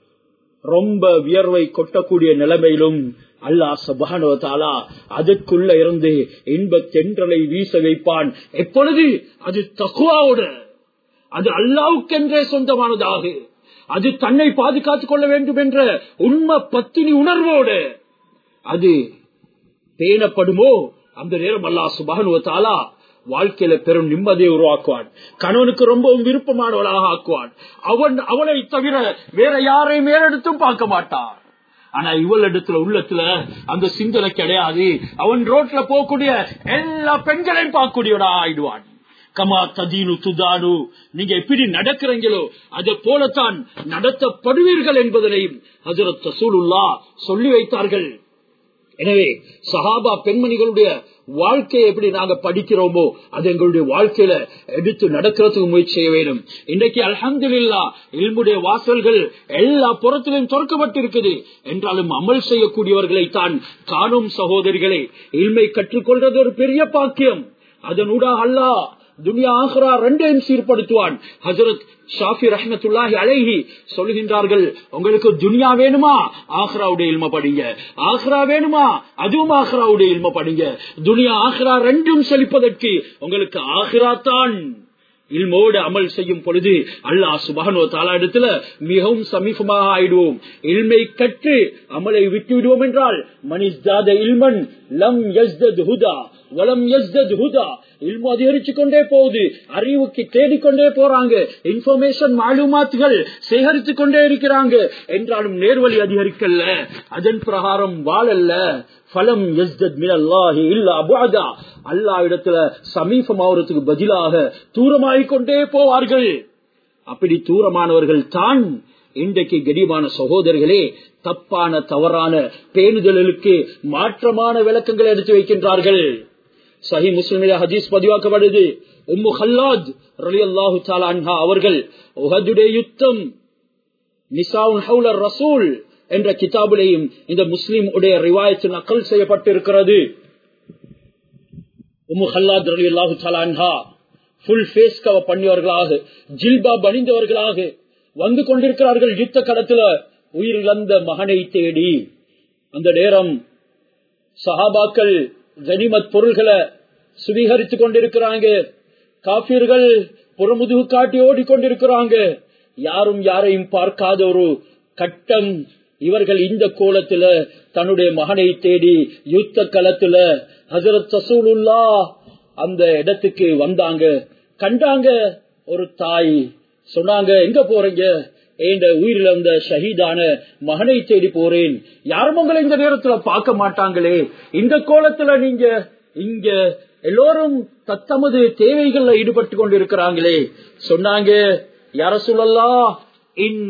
ரொம்ப வியர்வை கொட்டக்கூடிய நிலைமையிலும் அல்லாஹ் சபானுவத்தாலா அதற்குள்ள இருந்து இன்ப தென்றலை வீச வைப்பான் எப்பொழுது அது தக்குவாவோடு அது அல்லாவுக்கென்றே சொந்தமானதாக அது தன்னை பாதுகாத்துக் கொள்ள வேண்டும் என்ற உண்மை பத்தினி உணர்வோடு அது பேணப்படுமோ அந்த நேரம் அல்லா சுபானுவத்தாலா வாழ்க்கையில பெரும் நிம்மதியை உருவாக்குவான் கணவனுக்கு ரொம்பவும் விருப்பமானவளாக ஆக்குவான் அவன் அவளை தவிர வேற யாரையும் மேலெடுத்தும் பார்க்க மாட்டான் ஆனா இவள் இடத்துல உள்ளத்துல அந்த சிந்தனை கிடையாது அவன் ரோட்ல போகக்கூடிய எல்லா பெண்களையும் பார்க்கக்கூடியவனா ஆயிடுவான் கமா ததீனு துதானு நீங்க எப்படி நடக்கிறீங்களோ அதை போலத்தான் நடத்தப்படுவீர்கள் என்பதனையும் ஹசரத் ரசூலுல்லா சொல்லி வைத்தார்கள் எனவே சஹாபா பெண்மணிகளுடைய வாழ்க்கையை எப்படி நாங்க படிக்கிறோமோ அது எங்களுடைய வாழ்க்கையில எடுத்து நடக்கிறதுக்கு முயற்சி செய்ய வேண்டும் இன்றைக்கு அலமதுல்லா இல்முடைய வாசல்கள் எல்லா புறத்திலும் திறக்கப்பட்டிருக்குது என்றாலும் அமல் செய்யக்கூடியவர்களை தான் காணும் சகோதரிகளை இல்மை கற்றுக்கொள்றது ஒரு பெரிய பாக்கியம் அதனூடாக அல்லா துனியா ஆஹ்ரா ரெண்டையும் சீர்படுத்துவான் ஹசரத் ஷாஃபி ரஹமத்துல்லாஹி அழகி சொல்லுகின்றார்கள் உங்களுக்கு துனியா வேணுமா ஆஹ்ராவுடைய இல்ம படிங்க ஆஹ்ரா வேணுமா அதுவும் ஆஹ்ராவுடைய இல்ம படிங்க துனியா ஆஹ்ரா ரெண்டும் செழிப்பதற்கு உங்களுக்கு ஆஹ்ரா தான் இல்மோடு அமல் செய்யும் பொழுது அல்லாஹ் சுபானோ தாலா இடத்துல மிகவும் சமீபமாக ஆயிடுவோம் இல்மை கற்று அமலை விட்டு விடுவோம் என்றால் மனிஷ்தாத இல்மன் லம் யஸ்தத் ஹுதா வலம் யஸ்தத் ஹுதா இல்மு அதிகரிச்சு கொண்டே போகுது அறிவுக்கு தேடிக்கொண்டே போறாங்க இன்ஃபர்மேஷன் மாலுமாத்துகள் சேகரித்து கொண்டே இருக்கிறாங்க என்றாலும் நேர்வழி அதிகரிக்கல அதன் பிரகாரம் வாழல்ல பலம் அல்லா இடத்துல சமீபமாவதுக்கு பதிலாக தூரமாகிக் கொண்டே போவார்கள் அப்படி தூரமானவர்கள் தான் இன்றைக்கு கடிமான சகோதரர்களே தப்பான தவறான பேணுதலுக்கு மாற்றமான விளக்கங்களை எடுத்து வைக்கின்றார்கள் சஹி முஸ்லிமில ஹதீஸ் பதிவாக்கப்படுது உம்மு ஹல்லாத் ரலி அல்லாஹு அன்ஹா அவர்கள் உஹதுடைய யுத்தம் நிசாவுன் ஹவுலர் ரசூல் என்ற கிதாபிலையும் இந்த முஸ்லிம் உடைய ரிவாயத்து நக்கல் செய்யப்பட்டிருக்கிறது உம்மு ஹல்லாத் ரலி அல்லாஹு அன்ஹா புல் ஃபேஸ் கவ பண்ணியவர்களாக ஜில்பா பணிந்தவர்களாக வந்து கொண்டிருக்கிறார்கள் யுத்த களத்துல உயிரிழந்த மகனை தேடி அந்த நேரம் சஹாபாக்கள் கனிமத் பொருள்களை சுவீகரித்துக் கொண்டிருக்கிறாங்க காப்பீர்கள் புறமுதுகு காட்டி ஓடிக்கொண்டிருக்கிறாங்க யாரும் யாரையும் பார்க்காத ஒரு கட்டம் இவர்கள் இந்த கோலத்துல தன்னுடைய மகனை தேடி யுத்த களத்துல ஹசரத் சசூலுல்லா அந்த இடத்துக்கு வந்தாங்க கண்டாங்க ஒரு தாய் சொன்னாங்க எங்க போறீங்க என்ற உயிரிழந்த ஷஹீதான மகனை தேடி போறேன் யாரும் உங்களை இந்த நேரத்துல பார்க்க மாட்டாங்களே இந்த கோலத்துல நீங்க இங்க எல்லோரும் தத்தமது தேவைகள்ல ஈடுபட்டு கொண்டு இருக்கிறாங்களே சொன்னாங்க யார சொல்லலாம் இன்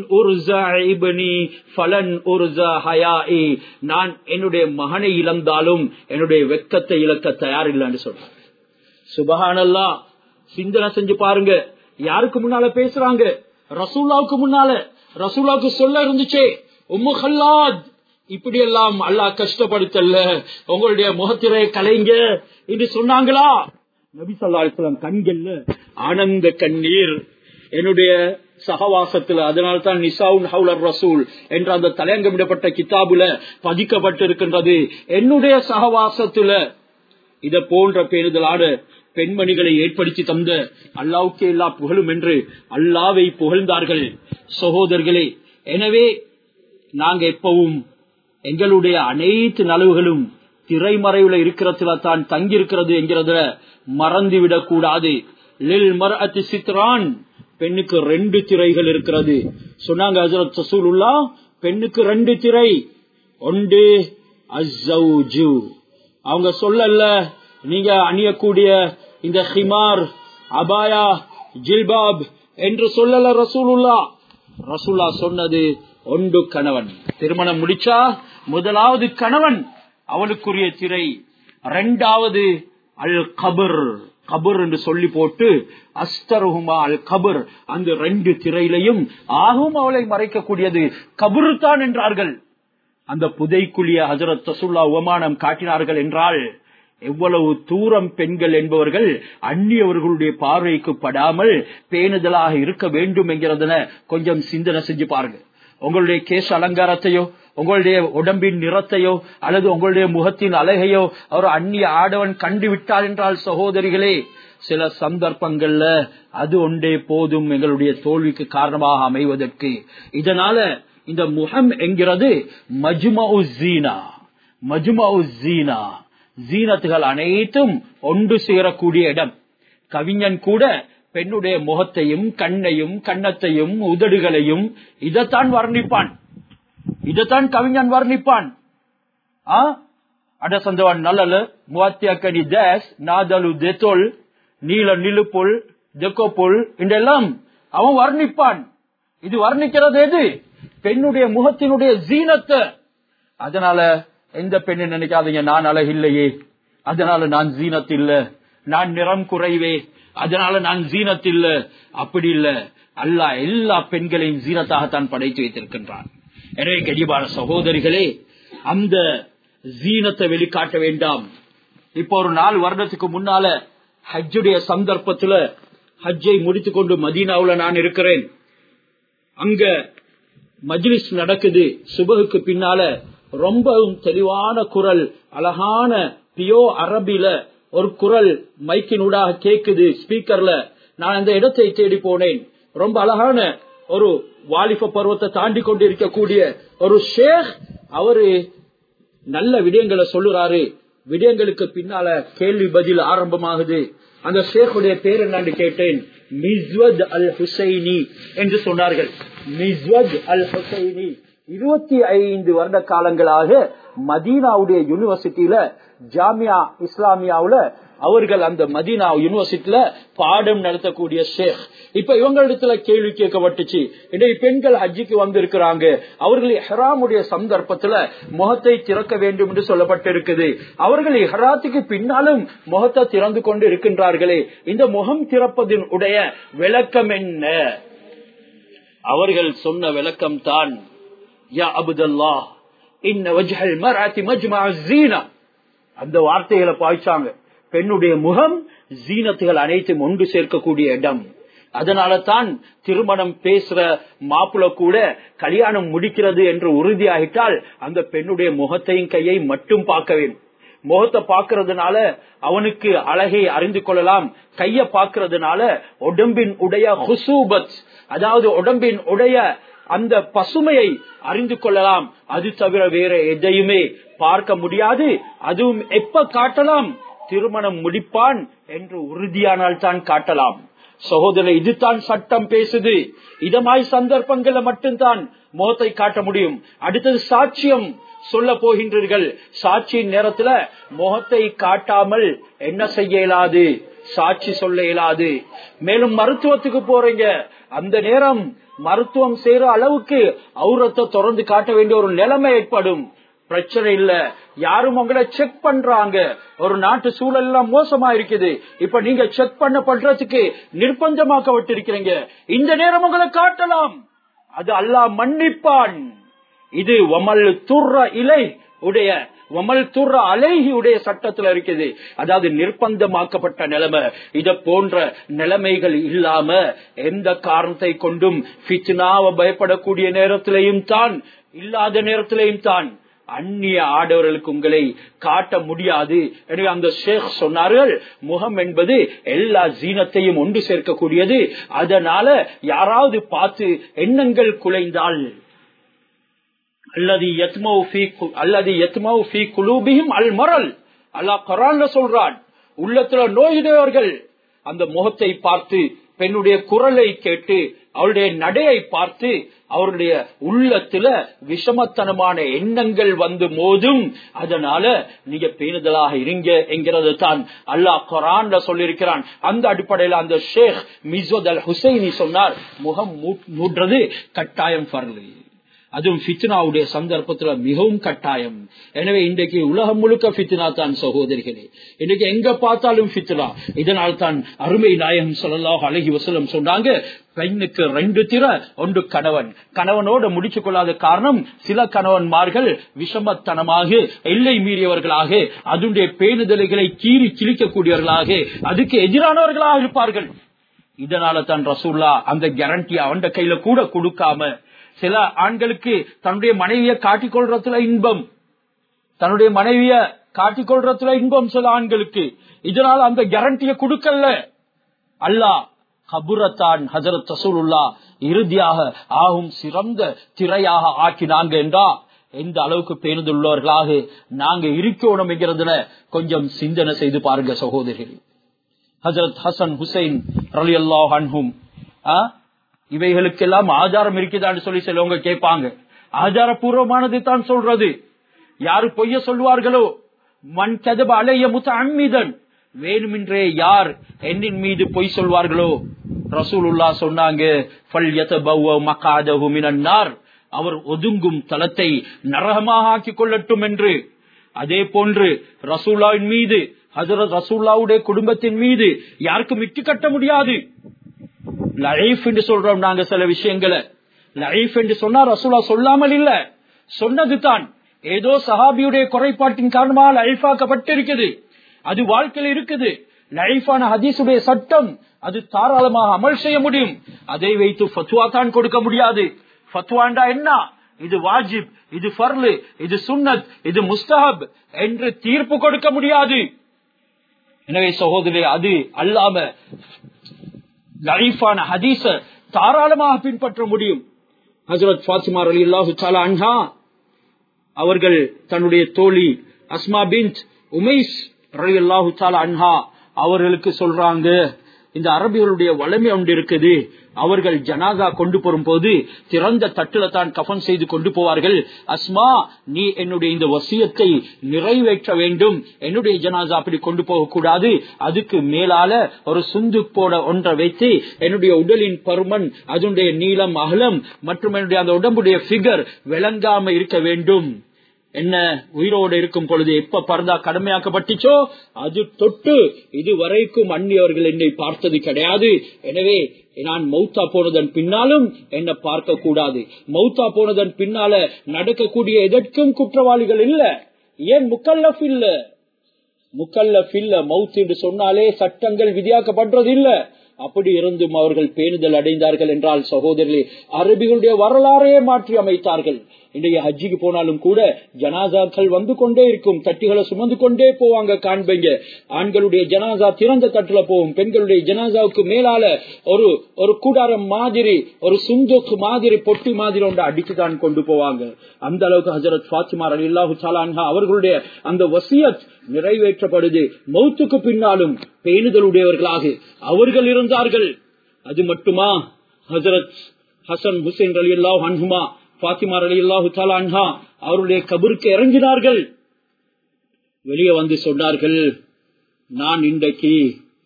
நான் என்னுடைய மகனை இழந்தாலும் என்னுடைய வெக்கத்தை இழக்க தயாரில்லைன்னு சொல்றேன் சுபஹானல்லா சிந்தனை செஞ்சு பாருங்க யாருக்கு முன்னால பேசுறாங்க ரசூல்லாவுக்கு முன்னால ரசூலாவுக்கு சொல்ல இருந்துச்சே உம்மு ஹல்லாத் இப்படி எல்லாம் அல்லா கஷ்டப்படுத்தல உங்களுடைய முகத்திரை கலைங்க என்று சொன்னாங்களா நபி சொல்லா கண்கள்ல ஆனந்த கண்ணீர் என்னுடைய சகவாசத்துல அதனால்தான் நிசாவுன் ஹவுலர் ரசூல் என்ற அந்த தலையங்கமிடப்பட்ட கிதாபுல பதிக்கப்பட்டிருக்கின்றது என்னுடைய சகவாசத்துல இத போன்ற பேருதலான பெண்மணிகளை ஏற்படுத்தி தந்த அல்லாவுக்கே எல்லா புகழும் என்று அல்லாவை புகழ்ந்தார்கள் சகோதரர்களே எனவே நாங்க எப்பவும் எங்களுடைய அனைத்து நலவுகளும் திரைமறைவுல இருக்கிறதுல தான் தங்கியிருக்கிறது என்கிறதுல மறந்துவிடக் கூடாது லில் மரஅத்தி சித்ரான் பெண்ணுக்கு ரெண்டு திரைகள் இருக்கிறது சொன்னாங்க ஹசரத் சசூலுல்லா பெண்ணுக்கு ரெண்டு திரை ஒன்று அஸ்ஸௌஜு அவங்க சொல்லல நீங்க அணியக்கூடிய இந்த ஹிமார் அபாயா ஜில்பாப் என்று சொல்லல ரசூலுல்லா ரசூல்லா சொன்னது ஒன்று கணவன் திருமணம் முடிச்சா முதலாவது கணவன் அவனுக்குரிய திரை இரண்டாவது அல் கபர் கபர் என்று சொல்லி போட்டு அஸ்தருகுமா அல் கபர் அந்த ரெண்டு திரையிலையும் ஆகும் அவளை மறைக்கக்கூடியது கபரு தான் என்றார்கள் அந்த புதைக்குழிய ஹசரத் ரசுல்லா உபமானம் காட்டினார்கள் என்றால் எவ்வளவு தூரம் பெண்கள் என்பவர்கள் அந்நியவர்களுடைய பார்வைக்கு படாமல் பேணுதலாக இருக்க வேண்டும் என்கிறதன கொஞ்சம் சிந்தனை செஞ்சு பாருங்க உங்களுடைய கேஸ் அலங்காரத்தையோ உங்களுடைய உடம்பின் நிறத்தையோ அல்லது உங்களுடைய முகத்தின் அழகையோ அவர் அந்நிய ஆடவன் கண்டு விட்டார் என்றால் சகோதரிகளே சில சந்தர்ப்பங்கள்ல அது ஒன்றே போதும் எங்களுடைய தோல்விக்கு காரணமாக அமைவதற்கு இதனால இந்த முகம் என்கிறது மஜ்மஉ ஜீனா மஜ்மஉ ஜீனா ஜீனத்துகள் அனைத்தும் ஒன்று சேரக்கூடிய இடம் கவிஞன் கூட பெண்ணுடைய முகத்தையும் கண்ணையும் கன்னத்தையும் உதடுகளையும் இதைத்தான் வர்ணிப்பான் இதைத்தான் கவிஞன் வர்ணிப்பான் ஆ அடசந்தவன் நல்லல முவாத்தியக்கடி தேஸ் நாதலு தெத்தொல் நீல நிலுப்புல் தெக்கோப்புல் இதெல்லாம் அவன் வர்ணிப்பான் இது வர்ணிக்கிறது எது பெண்ணுடைய முகத்தினுடைய ஜீனத்தை அதனால எந்த பெண்ணு நினைக்காதீங்க நான் அழகில்லையே அதனால நான் ஜீனத் இல்ல நான் நிறம் குறைவே அதனால நான் ஜீனத் இல்ல அப்படி இல்ல அல்லா எல்லா பெண்களையும் ஜீனத்தாகத்தான் படைத்து வைத்திருக்கின்றான் எனவே கடிபான சகோதரிகளே அந்த ஜீனத்தை வெளிக்காட்ட வேண்டாம் இப்போ ஒரு நாலு வருடத்துக்கு முன்னால ஹஜ்ஜுடைய சந்தர்ப்பத்துல ஹஜ்ஜை முடித்துக் கொண்டு மதீனாவுல நான் இருக்கிறேன் அங்க மஜ்லிஸ் நடக்குது சுபகுக்கு பின்னால ரொம்பவும் தெளிவான குரல் அழகான பியோ அரபில ஒரு குரல் மைக்கினூடாக கேக்குது ஸ்பீக்கர்ல நான் அந்த இடத்தை தேடி போனேன் ரொம்ப அழகான ஒரு வாலிப பருவத்தை தாண்டி கொண்டு இருக்கக்கூடிய ஒரு ஷேக் அவரு நல்ல விடயங்களை சொல்லுறாரு விடயங்களுக்கு பின்னால கேள்வி பதில் ஆரம்பமாகுது அந்த ஷேக்குடைய பேர் என்னன்னு கேட்டேன் மிஸ்வத் அல் ஹுசைனி என்று சொன்னார்கள் மிஸ்வத் அல் ஹுசைனி இருபத்தி ஐந்து வருட காலங்களாக மதீனாவுடைய யூனிவர்சிட்டியில ஜாமியா இஸ்லாமியாவுல அவர்கள் அந்த மதீனா யூனிவர்சிட்டியில பாடம் நடத்தக்கூடிய ஷேக் இப்ப இவங்களிடத்துல கேள்வி கேட்கப்பட்டுச்சு இன்றைய பெண்கள் ஹஜ்ஜிக்கு வந்திருக்கிறாங்க அவர்கள் ஹெராமுடைய சந்தர்ப்பத்துல முகத்தை திறக்க வேண்டும் என்று சொல்லப்பட்டிருக்குது அவர்கள் ஹெராத்துக்கு பின்னாலும் முகத்தை திறந்து கொண்டு இருக்கின்றார்களே இந்த முகம் திறப்பதின் உடைய விளக்கம் என்ன அவர்கள் சொன்ன விளக்கம் தான் யா அபுதல்லா இன்ன வஜ்ஹல் மராத்தி மஜ்மா ஜீனா அந்த வார்த்தைகளை பாய்ச்சாங்க பெண்ணுடைய முகம் ஜீனத்துகள் அனைத்தும் ஒன்று சேர்க்கக்கூடிய இடம் அதனால தான் திருமணம் பேசுற மாப்பிள்ள கூட கல்யாணம் முடிக்கிறது என்று உறுதியாகிட்டால் அந்த பெண்ணுடைய முகத்தையும் கையை மட்டும் பார்க்க வேண்டும் முகத்தை பாக்குறதுனால அவனுக்கு அழகை அறிந்து கொள்ளலாம் கைய பாக்குறதுனால உடம்பின் உடைய ஹுசூபத் அதாவது உடம்பின் உடைய அந்த பசுமையை அறிந்து கொள்ளலாம் அது தவிர வேற எதையுமே பார்க்க முடியாது அதுவும் எப்ப காட்டலாம் திருமணம் முடிப்பான் என்று உறுதியானால் தான் காட்டலாம் சகோதரர் இதுதான் சட்டம் பேசுது இதமாய் சந்தர்ப்பங்களை மட்டும்தான் முகத்தை காட்ட முடியும் அடுத்தது சாட்சியம் சொல்ல போகின்றீர்கள் சாட்சியின் நேரத்துல முகத்தை காட்டாமல் என்ன செய்ய இயலாது சாட்சி சொல்ல இயலாது மேலும் மருத்துவத்துக்கு போறீங்க அந்த நேரம் மருத்துவம் செய்யற அளவுக்கு அவுரத்தை தொடர்ந்து காட்ட வேண்டிய ஒரு நிலைமை ஏற்படும் பிரச்சனை இல்ல யாரும் உங்களை செக் பண்றாங்க ஒரு நாட்டு சூழல் எல்லாம் மோசமா இருக்குது இப்ப நீங்க செக் பண்ண பண்றதுக்கு நிர்பந்தமாக்கப்பட்டிருக்கிறீங்க இந்த நேரம் உங்களை காட்டலாம் அது அல்லாஹ் மன்னிப்பான் இது ஒமல் துர்ற இலை உடைய ஒமல் துர்ற அலைகி உடைய சட்டத்துல இருக்குது அதாவது நிர்பந்தமாக்கப்பட்ட நிலைமை இத போன்ற நிலைமைகள் இல்லாம எந்த காரணத்தை கொண்டும் பித்னாவை பயப்படக்கூடிய நேரத்திலையும் தான் இல்லாத நேரத்திலையும் தான் அந்நிய ஆடவர்களுக்கு உங்களை காட்ட முடியாது எனவே அந்த ஷேக் சொன்னார்கள் முகம் என்பது எல்லா ஜீனத்தையும் ஒன்று சேர்க்கக்கூடியது அதனால யாராவது பார்த்து எண்ணங்கள் குலைந்தால் அல்லது அல்லது எத்மௌ குலூபியும் அல் மரல் அல்லா கரான்ல சொல்றான் உள்ளத்துல நோயுடையவர்கள் அந்த முகத்தை பார்த்து பெண்ணுடைய குரலை கேட்டு அவருடைய நடையை பார்த்து அவருடைய உள்ளத்துல விஷமத்தனமான எண்ணங்கள் வந்து மோதும் அதனால நீங்க பேணுதலாக இருங்க என்கிறது தான் அல்லாஹ் குரான்ல சொல்லியிருக்கிறான் அந்த அடிப்படையில் அந்த ஷேக் மிசோத் அல் ஹுசைனி சொன்னார் முகம் மூடுறது கட்டாயம் பரலு அதுவும் ஃபித்னாவுடைய சந்தர்ப்பத்துல மிகவும் கட்டாயம் எனவே இன்றைக்கு உலகம் முழுக்க ஃபித்னா தான் சகோதரிகளே இன்னைக்கு எங்க பார்த்தாலும் ஃபித்னா இதனால் தான் அருமை நாயகம் சொல்லலாம் அழகி வசலம் சொன்னாங்க பெண்ணுக்கு ரெண்டு திற ஒன்று கணவன் கணவனோட முடிச்சு கொள்ளாத காரணம் சில கணவன்மார்கள் விஷமத்தனமாக எல்லை மீறியவர்களாக அதனுடைய பேணுதலைகளை கீறி கிழிக்கக்கூடியவர்களாக அதுக்கு எதிரானவர்களாக இருப்பார்கள் இதனால தான் ரசூல்லா அந்த கேரண்டி அவன் கையில கூட கொடுக்காம சில ஆண்களுக்கு தன்னுடைய மனைவியை காட்டிக்கொள்றதுல இன்பம் தன்னுடைய மனைவிய காட்டிக்கொள்றதுல இன்பம் சில ஆண்களுக்கு இதனால அந்த கேரண்டியை கொடுக்கல அல்லாஹ் கபுரத்தான் ஹசரத் ரசூலுல்லா இறுதியாக ஆகும் சிறந்த திரையாக ஆக்கினாங்க என்றா எந்த அளவுக்கு பேணுதுள்ளவர்களாக நாங்க இருக்கணும் என்கிறதுல கொஞ்சம் சிந்தனை செய்து பாருங்க சகோதரிகள் ஹசரத் ஹசன் ஹுசைன் ரலி அல்லாஹ் அன்ஹும் இவைகளுக்கெல்லாம் ஆதாரம் இருக்குதான்னு சொல்லி சிலவங்க கேட்பாங்க ஆதாரபூர்வமானது தான் சொல்றது யாரு பொய்ய சொல்வார்களோ மண் கதப அலைய முத்த அம்மிதன் வேணுமென்றே யார் என்னின் மீது பொய் சொல்வார்களோ ரசூலுல்லா சொன்னாங்க அவர் ஒதுங்கும் தளத்தை நரகமாக ஆக்கிக் கொள்ளட்டும் என்று அதே போன்று ரசூல்லாவின் மீது ஹசரத் ரசூல்லாவுடைய குடும்பத்தின் மீது யாருக்கும் இட்டு கட்ட முடியாது லைஃப் என்று சொல்றோம் நாங்க சில விஷயங்களை லைஃப் என்று சொன்னா ரசூலா சொல்லாமல் இல்ல சொன்னதுதான் ஏதோ சஹாபியுடைய குறைபாட்டின் காரணமாக லைஃபாக்கப்பட்டிருக்குது அது வாழ்க்கையில் இருக்குது லைஃபான ஹதீசுடைய சட்டம் அது தாராளமாக அமல் செய்ய முடியும் அதை வைத்து ஃபத்வா தான் கொடுக்க முடியாது ஃபத்வாண்டா என்ன இது வாஜிப் இது ஃபர்லு இது சுன்னத் இது முஸ்தஹப் என்று தீர்ப்பு கொடுக்க முடியாது எனவே சகோதரி அது அல்லாம லைஃபான ஹதீஸ தாராளமாக பின்பற்ற முடியும் ஹசரத் பாத்திமா அலி அல்லாஹு அன்ஹா அவர்கள் தன்னுடைய தோழி அஸ்மா பின் உமைஸ் ரலி அல்லாஹு அன்ஹா அவர்களுக்கு சொல்றாங்க இந்த அரபிகளுடைய வளமை ஒன்று இருக்குது அவர்கள் ஜனாதா கொண்டு போகும் போது திறந்த தட்டுல தான் கஃன் செய்து கொண்டு போவார்கள் அஸ்மா நீ என்னுடைய இந்த வசியத்தை நிறைவேற்ற வேண்டும் என்னுடைய ஜனாதா அப்படி கொண்டு போக கூடாது அதுக்கு மேலால ஒரு சுந்து போட ஒன்றை வைத்து என்னுடைய உடலின் பருமன் அதனுடைய நீளம் அகலம் மற்றும் என்னுடைய அந்த உடம்புடைய பிகர் விளங்காம இருக்க வேண்டும் என்ன உயிரோடு இருக்கும் பொழுது எப்ப பரதா கடமையாக்கப்பட்டுச்சோ அது தொட்டு இதுவரைக்கும் அந்நியவர்கள் என்னை பார்த்தது கிடையாது எனவே நான் மௌத்தா போனதன் பின்னாலும் என்ன பார்க்க கூடாது மௌத்தா போனதன் பின்னால நடக்கக்கூடிய எதற்கும் குற்றவாளிகள் இல்ல ஏன் முக்கல்லப் இல்ல முக்கல்லப் இல்ல மவுத் என்று சொன்னாலே சட்டங்கள் விதியாக்கப்படுறது இல்ல அப்படி இருந்தும் அவர்கள் பேணுதல் அடைந்தார்கள் என்றால் சகோதரர்களே அரபிகளுடைய வரலாறையே மாற்றி அமைத்தார்கள் இன்றைய ஹஜ்ஜிக்கு போனாலும் கூட ஜனாசாக்கள் வந்து கொண்டே இருக்கும் தட்டிகளை சுமந்து கொண்டே போவாங்க காண்பீங்க ஆண்களுடைய ஜனாசா திறந்த தட்டுல போகும் பெண்களுடைய ஜனாசாவுக்கு மேலால ஒரு ஒரு கூடாரம் மாதிரி ஒரு சுந்தோக்கு மாதிரி பொட்டி மாதிரி ஒன்று அடிச்சுதான் கொண்டு போவாங்க அந்த அளவுக்கு ஹசரத் பாத்திமார் அலி அல்லாஹு சாலான்ஹா அவர்களுடைய அந்த வசியத் நிறைவேற்றப்படுது மௌத்துக்கு பின்னாலும் பேணுதலுடையவர்களாக அவர்கள் இருந்தார்கள் அது மட்டுமா ஹசரத் ஹசன் ஹுசைன் அலி அல்லாஹ் அன்ஹுமா பாத்திமா அலி அல்லாஹு அன்ஹா அவருடைய கபருக்கு இறங்கினார்கள் வெளியே வந்து சொன்னார்கள் நான் இன்றைக்கு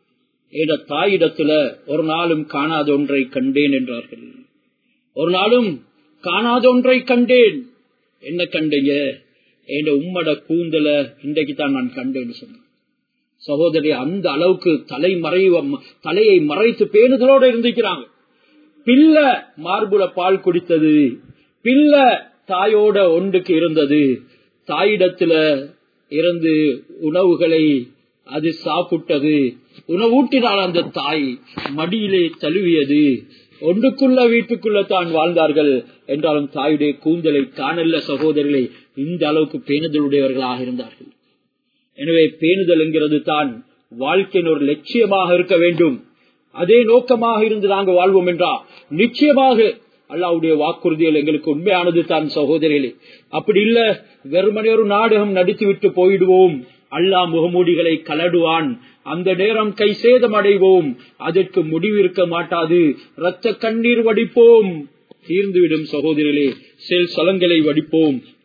என் தாயிடத்துல ஒரு நாளும் காணாத ஒன்றை கண்டேன் என்றார்கள் ஒரு நாளும் காணாத ஒன்றை கண்டேன் என்ன கண்டீங்க என் உம்மட கூந்தல இன்றைக்கு தான் நான் கண்டேன்னு சொன்னேன் சகோதரி அந்த அளவுக்கு தலை மறைவ தலையை மறைத்து பேணுதலோட இருந்திருக்கிறாங்க பில்ல மார்புல பால் குடித்தது பில்ல தாயோட ஒன்றுக்கு இருந்தது தாயிடத்துல இருந்து உணவுகளை அது சாப்பிட்டது உணவூட்டினால் அந்த தாய் மடியிலே தழுவியது ஒன்றுக்குள்ள வீட்டுக்குள்ள தான் வாழ்ந்தார்கள் என்றாலும் தாயுடைய கூந்தலை காணல்ல சகோதரிகளை இந்த அளவுக்கு பேணுதலுடையவர்களாக இருந்தார்கள் எனவே பேணுதல் என்கிறது தான் வாழ்க்கையின் ஒரு லட்சியமாக இருக்க வேண்டும் அதே நோக்கமாக இருந்து நாங்கள் வாழ்வோம் என்றா நிச்சயமாக அல்லாவுடைய வாக்குறுதிகள் எங்களுக்கு உண்மையானது தான் சகோதரிகளே அப்படி இல்ல வெறுமனே ஒரு நாடகம் நடித்து விட்டு போயிடுவோம் அல்லா முகமூடிகளை கலடுவான் அந்த நேரம் கை சேதம் அடைவோம் அதற்கு முடிவு இருக்க மாட்டாது ரத்த கண்ணீர் வடிப்போம் தீர்ந்துவிடும் சகோதரிகளே செல் சலங்களை வடிப்போம்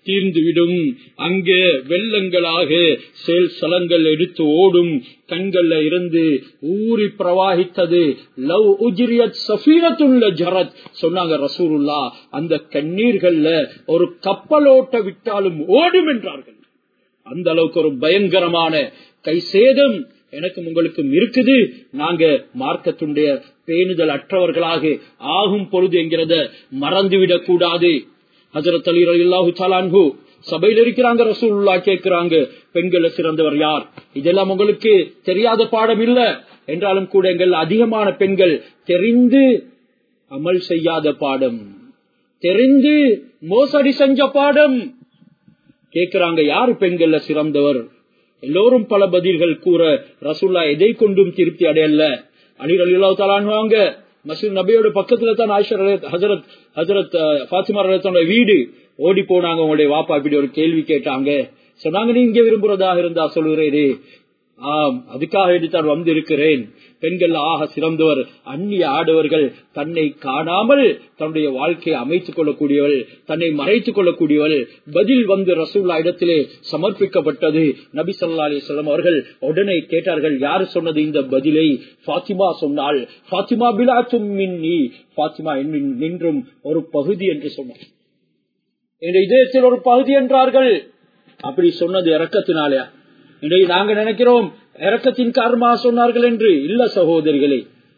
தீர்ந்துவிடும் அங்கே வெள்ளங்களாக செயல் சலங்கள் எடுத்து ஓடும் கண்கள்ல இருந்து ஊறி பிரவாகித்தது லவ் உஜிரியத் சஃபீனத்துள்ள ஜரத் சொன்னாங்க ரசூருல்லா அந்த கண்ணீர்கள்ல ஒரு கப்பலோட்ட விட்டாலும் ஓடும் என்றார்கள் அந்த அளவுக்கு ஒரு பயங்கரமான கை சேதம் எனக்கும் உங்களுக்கும் இருக்குது நாங்க மார்க்கத்துடைய பேணுதல் அற்றவர்களாக ஆகும் பொழுது என்கிறத மறந்துவிடக் கூடாது ஹசரத் அலி அல்லாஹு சாலான்ஹு சபையில் இருக்கிறாங்க ரசூல்லா கேட்கிறாங்க பெண்கள சிறந்தவர் யார் இதெல்லாம் உங்களுக்கு தெரியாத பாடம் இல்ல என்றாலும் கூட எங்கள் அதிகமான பெண்கள் தெரிந்து அமல் செய்யாத பாடம் தெரிந்து மோசடி செஞ்ச பாடம் கேட்கிறாங்க யாரு பெண்கள்ல சிறந்தவர் எல்லோரும் பல பதில்கள் கூற ரசூல்லா எதை கொண்டும் திருப்தி அடையல அலி அலிலா தலான்வாங்க மசூத் நபியோட பக்கத்துல தான் ஆயிஷர் ஹசரத் ஹசரத் பாத்திமா ரத்தோட வீடு ஓடி போனாங்க உங்களுடைய வாப்பா இப்படி ஒரு கேள்வி கேட்டாங்க சொன்னாங்க நீங்க விரும்புறதாக இருந்தா சொல்லுறேன் ஆம் அதுக்காக எடுத்தால் வந்து இருக்கிறேன் பெண்கள் ஆக சிறந்தவர் அந்நிய ஆடவர்கள் தன்னை காணாமல் தன்னுடைய வாழ்க்கையை அமைத்துக் கொள்ளக்கூடியவள் தன்னை மறைத்துக் கொள்ளக்கூடியவள் பதில் வந்து ரசூல்லா இடத்திலே சமர்ப்பிக்கப்பட்டது நபி சொல்லா அலிஸ்லாம் அவர்கள் உடனே கேட்டார்கள் யாரு சொன்னது இந்த பதிலை பாத்திமா சொன்னால் பாத்திமா பிலாத்தும் மின்னி பாத்திமா நின்றும் ஒரு பகுதி என்று சொன்னார் இந்த இதயத்தில் ஒரு பகுதி என்றார்கள் அப்படி சொன்னது இறக்கத்தினாலயா இன்றைக்கு நாங்க நினைக்கிறோம் இறக்கத்தின் காரணமாக சொன்னார்கள் என்று இல்ல சகோதரிகளே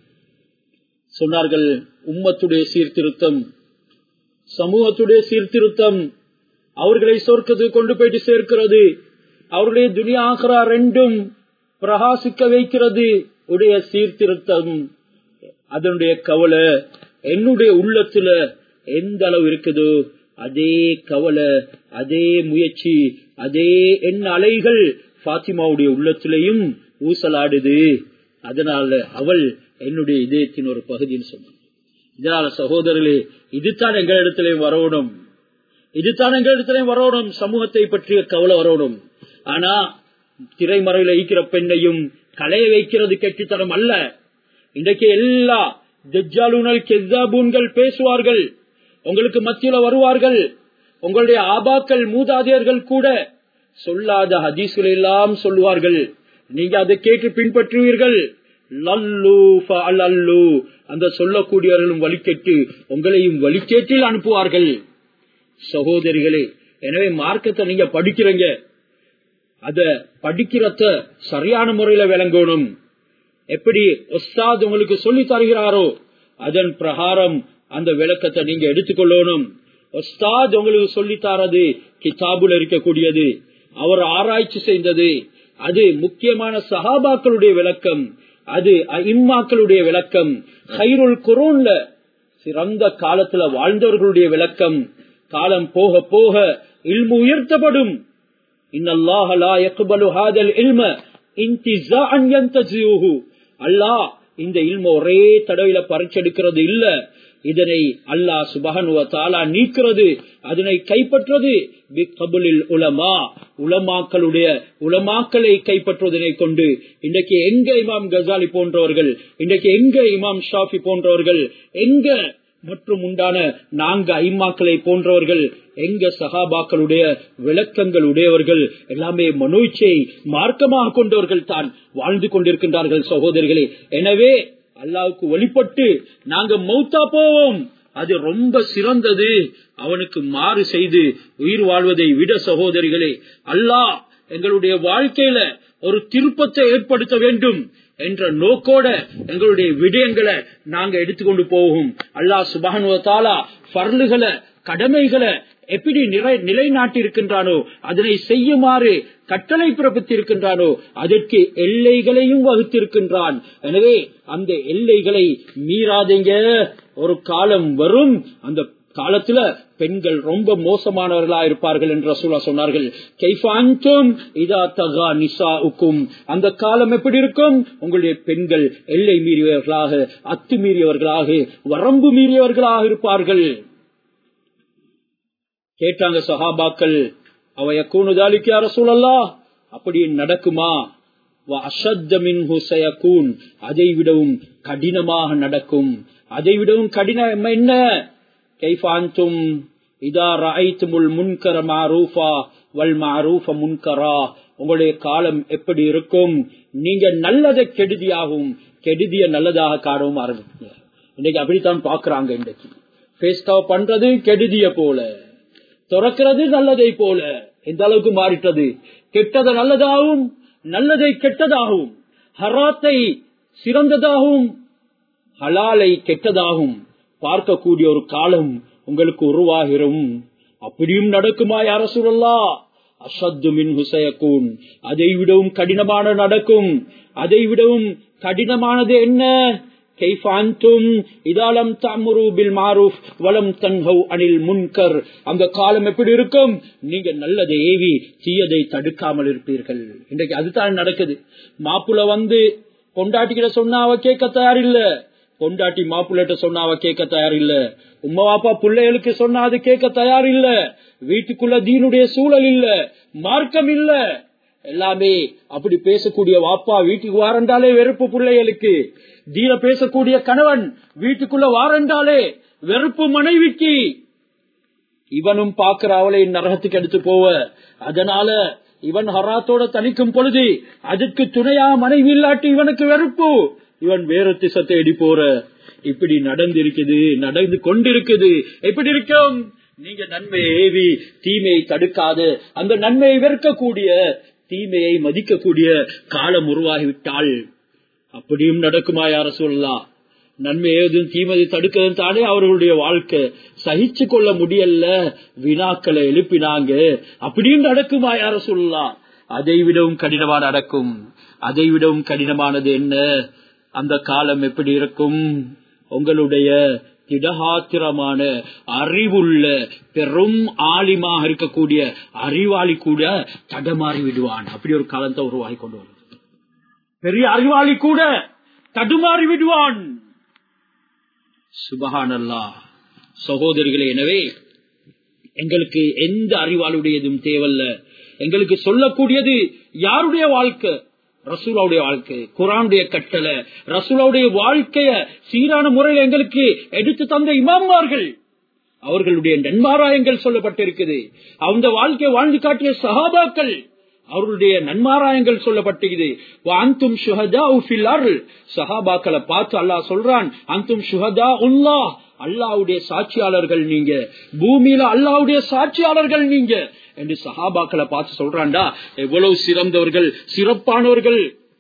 சொன்னார்கள் உம்மத்துடைய சீர்திருத்தம் சமூகத்துடைய சீர்திருத்தம் அவர்களை சொர்க்கத்துக்கு கொண்டு போயிட்டு சேர்க்கிறது அவர்களுடைய துனியாகரா ரெண்டும் பிரகாசிக்க வைக்கிறது உடைய சீர்திருத்தம் அதனுடைய கவலை என்னுடைய உள்ளத்துல எந்த அளவு இருக்குதோ அதே கவலை அதே முயற்சி அதே எண்ண அலைகள் பாத்திமாவுடைய உள்ளத்திலையும் ஊசலாடுது அதனால அவள் என்னுடைய இதயத்தின் ஒரு பகுதின்னு சொன்னான் இதனால சகோதரர்களே இதுதான் எங்களிடத்திலையும் வரணும் இதுதான் எங்களிடத்திலையும் வரணும் சமூகத்தை பற்றிய கவலை வரணும் ஆனா திரைமறையில் ஈக்கிற பெண்ணையும் கலைய வைக்கிறது கெட்டித்தனம் அல்ல இன்றைக்கு எல்லா தெஜாலுனல் கெசாபூன்கள் பேசுவார்கள் உங்களுக்கு மத்தியில வருவார்கள் உங்களுடைய ஆபாக்கள் மூதாதையர்கள் கூட சொல்லாத ஹதீஸ்கள் எல்லாம் சொல்லுவார்கள் நீங்க அதை கேட்டு பின்பற்றுவீர்கள் லல்லு அல்லு அந்த சொல்லக்கூடியவர்களும் வழிகெட்டு உங்களையும் வழிகேட்டில் அனுப்புவார்கள் சகோதரிகளே எனவே மார்க்கத்தை நீங்க படிக்கிறீங்க அத படிக்கிறத சரியான முறையில விளங்கணும் எப்படி ஒஸ்தாத் உங்களுக்கு சொல்லி தருகிறாரோ அதன் பிரகாரம் அந்த விளக்கத்தை நீங்க எடுத்துக்கொள்ளணும் ஒஸ்தாத் உங்களுக்கு சொல்லி தரது கிதாபுல இருக்கக்கூடியது அவர் ஆராய்ச்சி செய்தது அது முக்கியமான சஹாபாக்களுடைய விளக்கம் அது இம்மாக்களுடைய விளக்கம் ஹைருல் குரோன்ல சிறந்த காலத்துல வாழ்ந்தவர்களுடைய விளக்கம் காலம் போக போக இல்மு உயர்த்தப்படும் அல்லாஹ் இந்த இல்ம ஒரே தடவையில பறிச்செடுக்கிறது இல்ல இதனை அல்லாஹ் சுபகனுவ தாலா நீக்கிறது அதனை கைப்பற்றது உலமா உலமாக்களுடைய உலமாக்களை கைப்பற்றுவதனை கொண்டு இன்றைக்கு எங்க இமாம் கசாலி போன்றவர்கள் இன்றைக்கு எங்க இமாம் ஷாஃபி போன்றவர்கள் எங்க மற்றும் உண்டான நான்கு ஐமாக்களை போன்றவர்கள் எங்க சகாபாக்களுடைய விளக்கங்கள் உடையவர்கள் எல்லாமே மனோச்சை மார்க்கமாக கொண்டவர்கள் தான் வாழ்ந்து கொண்டிருக்கின்றார்கள் சகோதரிகளே எனவே அல்லாவுக்கு வழிபட்டு நாங்க மௌத்தா போவோம் அது ரொம்ப சிறந்தது அவனுக்கு மாறு செய்து உயிர் வாழ்வதை விட சகோதரிகளே அல்லாஹ் எங்களுடைய வாழ்க்கையில ஒரு திருப்பத்தை ஏற்படுத்த வேண்டும் என்ற நோக்கோட எங்களுடைய விடயங்களை நாங்க எடுத்துக்கொண்டு போவோம் அல்லாஹ் சுபானுவத்தாலா பர்லுகளை கடமைகளை எப்படி நிலை நிலைநாட்டி இருக்கின்றானோ அதனை செய்யுமாறு கட்டளை பிறப்பித்திருக்கின்றானோ அதற்கு எல்லைகளையும் வகுத்திருக்கின்றான் எனவே அந்த எல்லைகளை மீறாதீங்க ஒரு காலம் வரும் அந்த காலத்துல பெண்கள் ரொம்ப மோசமானவர்களா இருப்பார்கள் என்று ரசூலா சொன்னார்கள் கைஃபான்டும் இதா தகா நிசா உக்கும் அந்த காலம் எப்படி இருக்கும் உங்களுடைய பெண்கள் எல்லை மீறியவர்களாக அத்துமீறியவர்களாக வரம்பு மீறியவர்களாக இருப்பார்கள் கேட்டாங்க சஹாபாக்கள் அவைய கூணுதாலிக்கு யார சூழல்லா அப்படி நடக்குமா அதை விடவும் கடினமாக நடக்கும் அதை விடவும் கடினம் என்ன கைஃபாந்தும் இதா ராய்த்துமுல் முன்கர மாரூஃபா வல் மாரூஃப முன்கரா உங்களுடைய காலம் எப்படி இருக்கும் நீங்க நல்லதை கெடுதியாகவும் கெடுதிய நல்லதாக காணவும் ஆரம்பிப்பீங்க இன்னைக்கு அப்படித்தான் பாக்குறாங்க இன்னைக்கு பேஸ்டா பண்றது கெடுதிய போல துறக்கிறது நல்லதை போல எந்த அளவுக்கு மாறிட்டது கெட்டதை நல்லதாகவும் நல்லதை கெட்டதாகவும் ஹராத்தை சிறந்ததாகவும் ஹலாலை கெட்டதாகவும் பார்க்கக்கூடிய ஒரு காலம் உங்களுக்கு உருவாகிரும் அப்படியும் நடக்குமா யார சொல்லலா அசத்து மின் ஹுசையக்கூன் அதை விடவும் கடினமான நடக்கும் அதை விடவும் கடினமானது என்ன கைஃபாந்தும் இதாலம் தாமுரு பில் மாரூஃப் வலம் தன்ஹவ் அனில் முன்கர் அந்த காலம் எப்படி இருக்கும் நீங்க நல்லதை ஏவி தீயதை தடுக்காமல் இருப்பீர்கள் இன்றைக்கு அதுதான் நடக்குது மாப்புல வந்து கொண்டாட்டிக்கிட்ட சொன்னா அவ கேட்க தயாரில்ல கொண்டாட்டி மாப்பிள்ளைட்ட சொன்னா அவ கேட்க தயார் இல்ல உம்மா பாப்பா பிள்ளைகளுக்கு சொன்னா அது கேட்க தயார் இல்ல வீட்டுக்குள்ள தீனுடைய சூழல் இல்ல மார்க்கம் இல்ல எல்லாமே அப்படி பேசக்கூடிய வாப்பா வீட்டுக்கு வாரண்டாலே வெறுப்பு பிள்ளைகளுக்கு தீன பேசக்கூடிய கணவன் வீட்டுக்குள்ள வாரண்டாலே வெறுப்பு மனைவிக்கு இவனும் பாக்குற அவளை நரகத்துக்கு எடுத்து போவ அதனால இவன் ஹராத்தோட தணிக்கும் பொழுது அதற்கு துணையா மனைவி இல்லாட்டி இவனுக்கு வெறுப்பு இவன் வேற திசை தேடி போற இப்படி நடந்திருக்குது நடந்து கொண்டிருக்குது எப்படி இருக்கும் நீங்க நன்மையை ஏவி தீமையை தடுக்காது அந்த நன்மையை வெறுக்கக்கூடிய தீமையை மதிக்கக்கூடிய காலம் உருவாகிவிட்டால் அப்படியும் நடக்குமா யார சொல்லலாம் நன்மை ஏதும் தீமதி தடுக்கிறது தானே அவர்களுடைய வாழ்க்கை சகிச்சு கொள்ள முடியல வினாக்களை எழுப்பினாங்க அப்படியும் நடக்குமா யார சொல்லலாம் அதை விடவும் கடினமா நடக்கும் அதை விடவும் கடினமானது என்ன அந்த காலம் எப்படி இருக்கும் உங்களுடைய திடகாத்திரமான அறிவுள்ள பெரும் ஆலிமாக இருக்கக்கூடிய அறிவாளி கூட தடமாறி விடுவான் அப்படி ஒரு காலத்தை உருவாகி கொண்டு வரும் பெரிய அறிவாளி கூட தடுமாறி விடுவான் சுபகானல்லா சகோதரிகளே எனவே எங்களுக்கு எந்த அறிவாளுடையதும் தேவல்ல எங்களுக்கு சொல்லக்கூடியது யாருடைய வாழ்க்கை ரசூலாவுடைய வாழ்க்கை குரானுடைய கட்டளை ரசூலாவுடைய வாழ்க்கைய சீரான முறையில் எங்களுக்கு எடுத்து தந்த இமாமார்கள் அவர்களுடைய நன்மாராயங்கள் சொல்லப்பட்டிருக்குது அந்த வாழ்க்கையை வாழ்ந்து காட்டிய சகாபாக்கள் அவர்களுடைய நன்மாராயங்கள் சொல்லப்பட்டிருக்குது அந்தும் சுஹதா சஹாபாக்களை பார்த்து அல்லாஹ் சொல்றான் அந்தும் சுஹதா உல்லா அல்லாவுடைய சாட்சியாளர்கள் நீங்க பூமியில அல்லாவுடைய சாட்சியாளர்கள் நீங்க என்று சஹாபாக்களை பார்த்து சொல்றான்டா எவ்வளவு சிறந்தவர்கள் சிறப்பானவர்கள்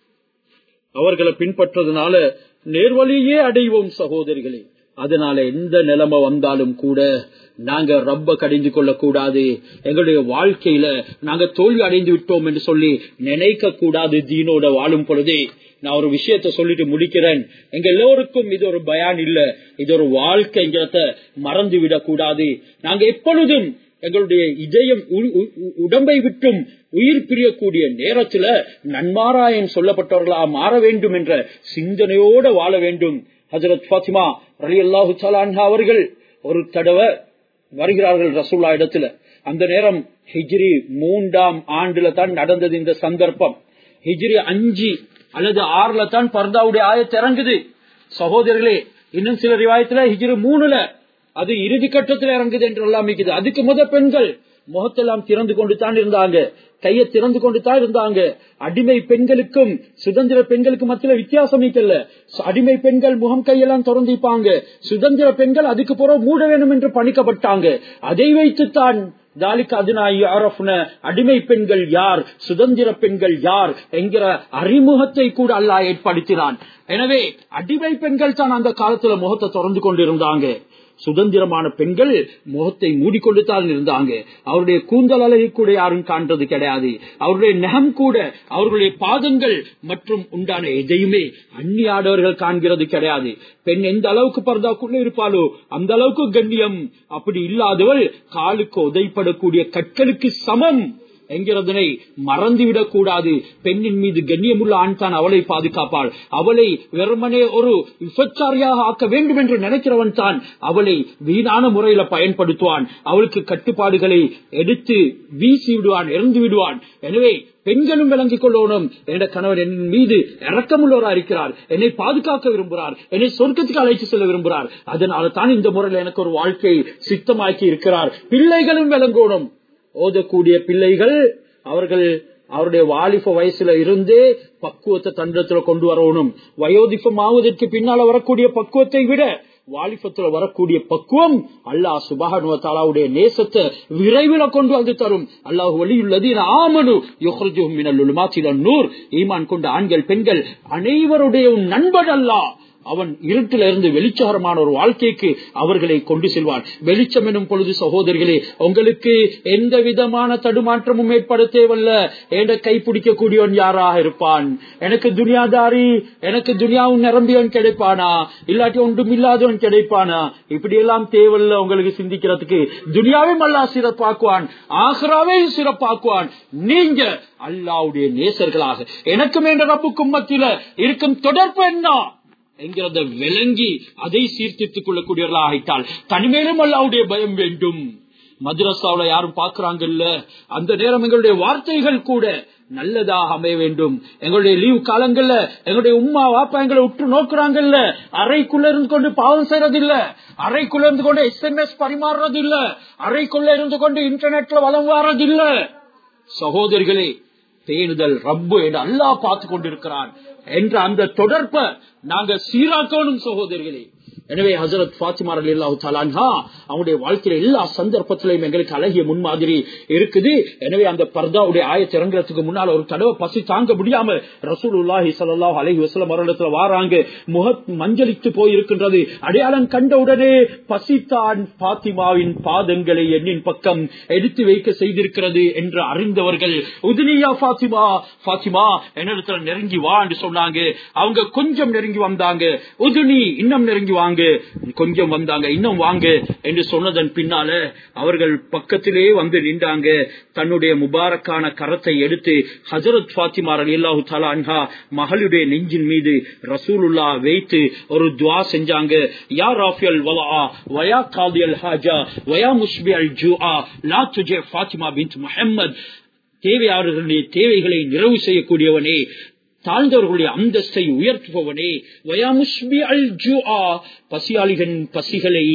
அவர்களை பின்பற்றதுனால நேர்வழியே அடைவோம் சகோதரிகளே அதனால எந்த நிலைமை வந்தாலும் கூட நாங்க ரப்ப கடிந்து கொள்ள கூடாது எங்களுடைய வாழ்க்கையில நாங்க தோல்வி அடைந்து விட்டோம் என்று சொல்லி நினைக்க கூடாது தீனோட வாழும் பொழுதே நான் ஒரு விஷயத்த சொல்லிட்டு முடிக்கிறேன் எங்க எல்லோருக்கும் இது ஒரு பயான் இல்ல இது ஒரு வாழ்க்கைங்கிறத மறந்து விடக் கூடாது நாங்க எப்பொழுதும் எங்களுடைய இதயம் உடம்பை விட்டும் உயிர் பிரியக்கூடிய நேரத்துல நன்மாராயன் சொல்லப்பட்டவர்களா மாற வேண்டும் என்ற சிந்தனையோட வாழ வேண்டும் ஹசரத் பாத்திமா அலி அல்லாஹு அவர்கள் ஒரு தடவை வருகிறார்கள் ரசூல்லா இடத்துல அந்த நேரம் ஹிஜ்ரி மூன்றாம் ஆண்டுல தான் நடந்தது இந்த சந்தர்ப்பம் ஹிஜ்ரி அஞ்சு அல்லது ஆறுல தான் பர்தாவுடைய ஆயத்து இறங்குது சகோதரர்களே இன்னும் சில ரிவாயத்துல ஹிஜ்ரி மூணுல அது இறுதி கட்டத்தில் இறங்குது என்று எல்லாம் இருக்குது அதுக்கு முத பெண்கள் முகத்தெல்லாம் திறந்து கொண்டு தான் இருந்தாங்க கையை திறந்து கொண்டு தான் இருந்தாங்க அடிமை பெண்களுக்கும் சுதந்திர பெண்களுக்கு மத்தியில வித்தியாசம் இல்ல அடிமை பெண்கள் முகம் கையெல்லாம் திறந்திப்பாங்க சுதந்திர பெண்கள் அதுக்கு பிறகு மூட வேண்டும் என்று பணிக்கப்பட்டாங்க அதை வைத்துத்தான் தாலிக்கு அதுனா அடிமை பெண்கள் யார் சுதந்திர பெண்கள் யார் என்கிற அறிமுகத்தை கூட அல்லா ஏற்படுத்தினான் எனவே அடிமை பெண்கள் தான் அந்த காலத்துல முகத்தை திறந்து கொண்டிருந்தாங்க சுதந்திரமான பெண்கள் முகத்தை மூடிக்கொண்டு தான் இருந்தாங்க அவருடைய கூந்தல் அழகை கூட யாரும் காண்றது கிடையாது அவருடைய நகம் கூட அவர்களுடைய பாதங்கள் மற்றும் உண்டான எதையுமே அந்நியாடவர்கள் காண்கிறது கிடையாது பெண் எந்த அளவுக்கு பர்தாக்குள்ள இருப்பாளோ அந்த அளவுக்கு கண்ணியம் அப்படி இல்லாதவள் காலுக்கு உதைப்படக்கூடிய கற்களுக்கு சமம் என்கிறதனை மறந்துவிடக் கூடாது பெண்ணின் மீது கண்ணியமுள்ள ஆண் தான் அவளை பாதுகாப்பாள் அவளை வெறுமனே ஒரு விபச்சாரியாக ஆக்க வேண்டும் என்று நினைக்கிறவன் தான் அவளை வீணான முறையில பயன்படுத்துவான் அவளுக்கு கட்டுப்பாடுகளை எடுத்து வீசி விடுவான் இறந்து விடுவான் எனவே பெண்களும் விளங்கிக் கொள்ளணும் என்ற கணவர் என் மீது இறக்கமுள்ளவரா இருக்கிறார் என்னை பாதுகாக்க விரும்புகிறார் என்னை சொர்க்கத்துக்கு அழைத்து செல்ல விரும்புகிறார் அதனால தான் இந்த முறையில் எனக்கு ஒரு வாழ்க்கை சித்தமாக்கி இருக்கிறார் பிள்ளைகளும் விளங்கணும் ஓதக்கூடிய பிள்ளைகள் அவர்கள் அவருடைய வாலிப வயசுல இருந்தே பக்குவத்தை தண்டத்துல கொண்டு வரணும் வயோதிபம் ஆவதற்கு பின்னால வரக்கூடிய பக்குவத்தை விட வாலிபத்துல வரக்கூடிய பக்குவம் அல்லாஹ் சுபஹானுவத்தாலாவுடைய நேசத்தை விரைவில் கொண்டு வந்து தரும் அல்லாஹ் வழியுள்ளது ஆமனு நூர் ஈமான் கொண்ட ஆண்கள் பெண்கள் அனைவருடைய நண்பன் அல்லாஹ் அவன் இருட்டில இருந்து வெளிச்சகரமான ஒரு வாழ்க்கைக்கு அவர்களை கொண்டு செல்வான் வெளிச்சம் எனும் பொழுது சகோதரிகளே உங்களுக்கு எந்த விதமான தடுமாற்றமும் ஏற்பட தேவல்ல என்ற கை பிடிக்கக்கூடியவன் யாராக இருப்பான் எனக்கு துனியாதாரி எனக்கு துனியாவும் நிரம்பியவன் கிடைப்பானா இல்லாட்டி ஒன்றும் இல்லாதவன் கிடைப்பானா இப்படி எல்லாம் தேவையில்ல உங்களுக்கு சிந்திக்கிறதுக்கு துனியாவையும் அல்லா சிறப்பாக்குவான் ஆஹ்ராவே சிறப்பாக்குவான் நீங்க அல்லாவுடைய நேசர்களாக எனக்கும் என்ற ரப்புக்கும் மத்தியில இருக்கும் தொடர்பு என்ன என்கிறத விளங்கி அதை சீர்திருத்திக் கொள்ளக்கூடியவர்களாக ஆகிட்டால் தனிமேலும் அல்லாவுடைய பயம் வேண்டும் மதுரசாவில யாரும் பாக்குறாங்கல்ல அந்த நேரம் எங்களுடைய வார்த்தைகள் கூட நல்லதாக அமைய வேண்டும் எங்களுடைய லீவ் காலங்கள்ல எங்களுடைய உமா வாப்பா எங்களை உற்று நோக்குறாங்கல்ல அறைக்குள்ள இருந்து கொண்டு பாவம் செய்யறது இல்ல அறைக்குள்ள இருந்து கொண்டு எஸ் எம் எஸ் பரிமாறுறது இல்ல அறைக்குள்ள இருந்து கொண்டு இன்டர்நெட்ல வளம் வாரது இல்ல சகோதரிகளே பேணுதல் ரப்பு என்று அல்லாஹ் பார்த்து கொண்டிருக்கிறான் என்ற அந்த தொடர்பை நாங்க சீராக்கணும் சகோதரிகளே எனவே ஹசரத் பாத்திமா அலி அல்லாஹு தாலான்ஹா அவங்களுடைய வாழ்க்கையில எல்லா சந்தர்ப்பத்திலையும் எங்களுக்கு அழகிய முன்மாதிரி இருக்குது எனவே அந்த பர்தாவுடைய ஆயத்தை இறங்குறதுக்கு முன்னால ஒரு தடவை பசி தாங்க முடியாம ரசூல் உல்லாஹி சல்லாஹ் அலஹி வசலம் வருடத்துல வாராங்க முக மஞ்சளித்து போயிருக்கின்றது அடையாளம் கண்டவுடனே பசித்தான் பாத்திமாவின் பாதங்களை எண்ணின் பக்கம் எடுத்து வைக்க செய்திருக்கிறது என்று அறிந்தவர்கள் உதினியா பாத்திமா பாத்திமா என்னிடத்துல நெருங்கி வா என்று சொன்னாங்க அவங்க கொஞ்சம் நெருங்கி வந்தாங்க உதுனி இன்னும் நெருங்கி வாங்க கொஞ்சம் வந்தாங்க இன்னும் வாங்க என்று சொன்னதன் பின்னால அவர்கள் பக்கத்திலே வந்து நின்றாங்க தன்னுடைய முபாரக்கான கரத்தை எடுத்து ஹசரத் பாத்திமா அலி அல்லாஹு தாலா அன்ஹா மகளுடைய நெஞ்சின் மீது ரசூலுல்லா வைத்து ஒரு துவா செஞ்சாங்க யா ராஃபியல் வலா வயா காதியல் ஹாஜா வயா முஸ்பி அல் ஜூஆ லா துஜே ஃபாத்திமா பின் முஹம்மத் தேவையாளர்களுடைய தேவைகளை நிறைவு செய்யக்கூடியவனே தாழ்ந்தவர்களுடைய அந்தஸ்தை உயர்த்துபவனே வயாமுஸ்பி அல் ஜூஆ பசியாளிகளின் பசிகளை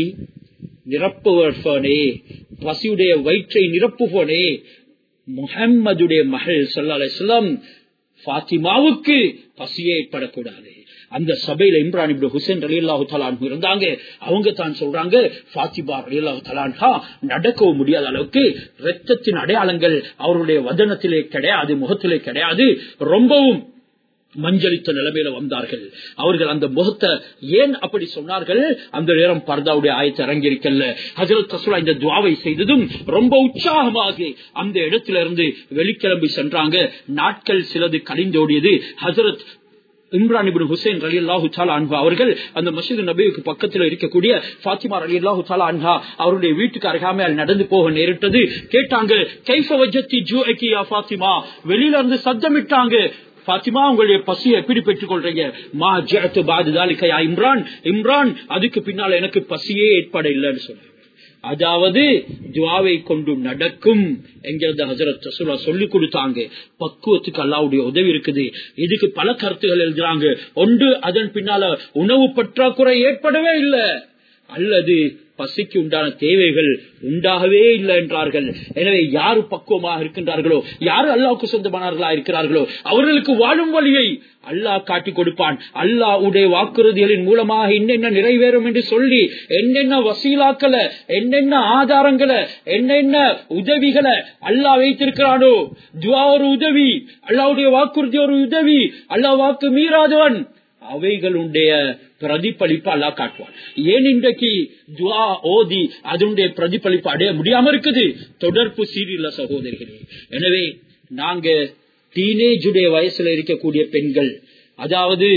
நிரப்புவனே பசியுடைய வயிற்றை நிரப்புவனே முகம்மதுடைய மகள் சல்லா அலிஸ்லாம் பாத்திமாவுக்கு பசியே ஏற்படக்கூடாது அந்த சபையில இம்ரான் இப்னு ஹுசேன் அலி அல்லாஹு தலான் இருந்தாங்க அவங்க தான் சொல்றாங்க பாத்திபா அலி அல்லாஹு தலான்ஹா நடக்கவும் முடியாத அளவுக்கு ரத்தத்தின் அடையாளங்கள் அவருடைய வதனத்திலே கிடையாது முகத்திலே கிடையாது ரொம்பவும் மஞ்சளித்த நிலைமையில வந்தார்கள் அவர்கள் அந்த முகத்தை ஏன் அப்படி சொன்னார்கள் அந்த நேரம் பர்தாவுடைய ஆயத்தை இறங்கியிருக்கல ஹசரத் ரசூலா இந்த துவாவை செய்ததும் ரொம்ப உற்சாகமாக அந்த இடத்துல இருந்து வெளிக்கிளம்பி சென்றாங்க நாட்கள் சிலது கழிந்தோடியது ஹசரத் இம்ரான் இபின் ஹுசேன் அலி அல்லாஹு தாலா அன்ஹா அவர்கள் அந்த மசீது நபிக்கு பக்கத்தில் இருக்கக்கூடிய பாத்திமா அலி அல்லாஹு தாலா அன்ஹா அவருடைய வீட்டுக்கு அருகாமையால் நடந்து போக நேரிட்டது கேட்டாங்க கைஃப வஜத்தி ஜூ பாத்திமா வெளியில இருந்து சத்தமிட்டாங்க பாத்திமா உங்களுடைய பசியை எப்படி பெற்றுக் கொள்றீங்க மா ஜெயத்து பாதுதாலிக்கையா இம்ரான் இம்ரான் அதுக்கு பின்னால எனக்கு பசியே ஏற்பட இல்லைன்னு சொன்னாங்க அதாவது துவாவை கொண்டு நடக்கும் என்கிறத ஹசரத் ரசூலா சொல்லி கொடுத்தாங்க பக்குவத்துக்கு அல்லாவுடைய உதவி இருக்குது இதுக்கு பல கருத்துகள் எழுதுறாங்க ஒன்று அதன் பின்னால உணவு பற்றாக்குறை ஏற்படவே இல்லை அல்லது பசிக்கு உண்டான தேவைகள் உண்டாகவே இல்லை என்றார்கள் எனவே யாரு பக்குவமாக இருக்கின்றார்களோ யாரு அல்லாவுக்கு சொந்தமானவர்களா இருக்கிறார்களோ அவர்களுக்கு வாழும் வழியை அல்லாஹ் காட்டி கொடுப்பான் அல்லாஹ்வுடைய வாக்குறுதிகளின் மூலமாக என்னென்ன நிறைவேறும் என்று சொல்லி என்னென்ன வசீலாக்களை என்னென்ன ஆதாரங்களை என்னென்ன உதவிகளை அல்லாஹ் வைத்திருக்கிறானோ துவா ஒரு உதவி அல்லாவுடைய வாக்குறுதி ஒரு உதவி அல்லாஹ் வாக்கு மீறாதவன் அவைகளுடைய பிரதிபலிப்பு அல்லா காட்டுவான் ஏன் இன்றைக்கு துவா ஓதி அதனுடைய பிரதிபலிப்பு அடைய முடியாம இருக்குது தொடர்பு சீரியல சகோதரிகளே எனவே நாங்க டீனேஜுடைய வயசுல இருக்கக்கூடிய பெண்கள் அதாவது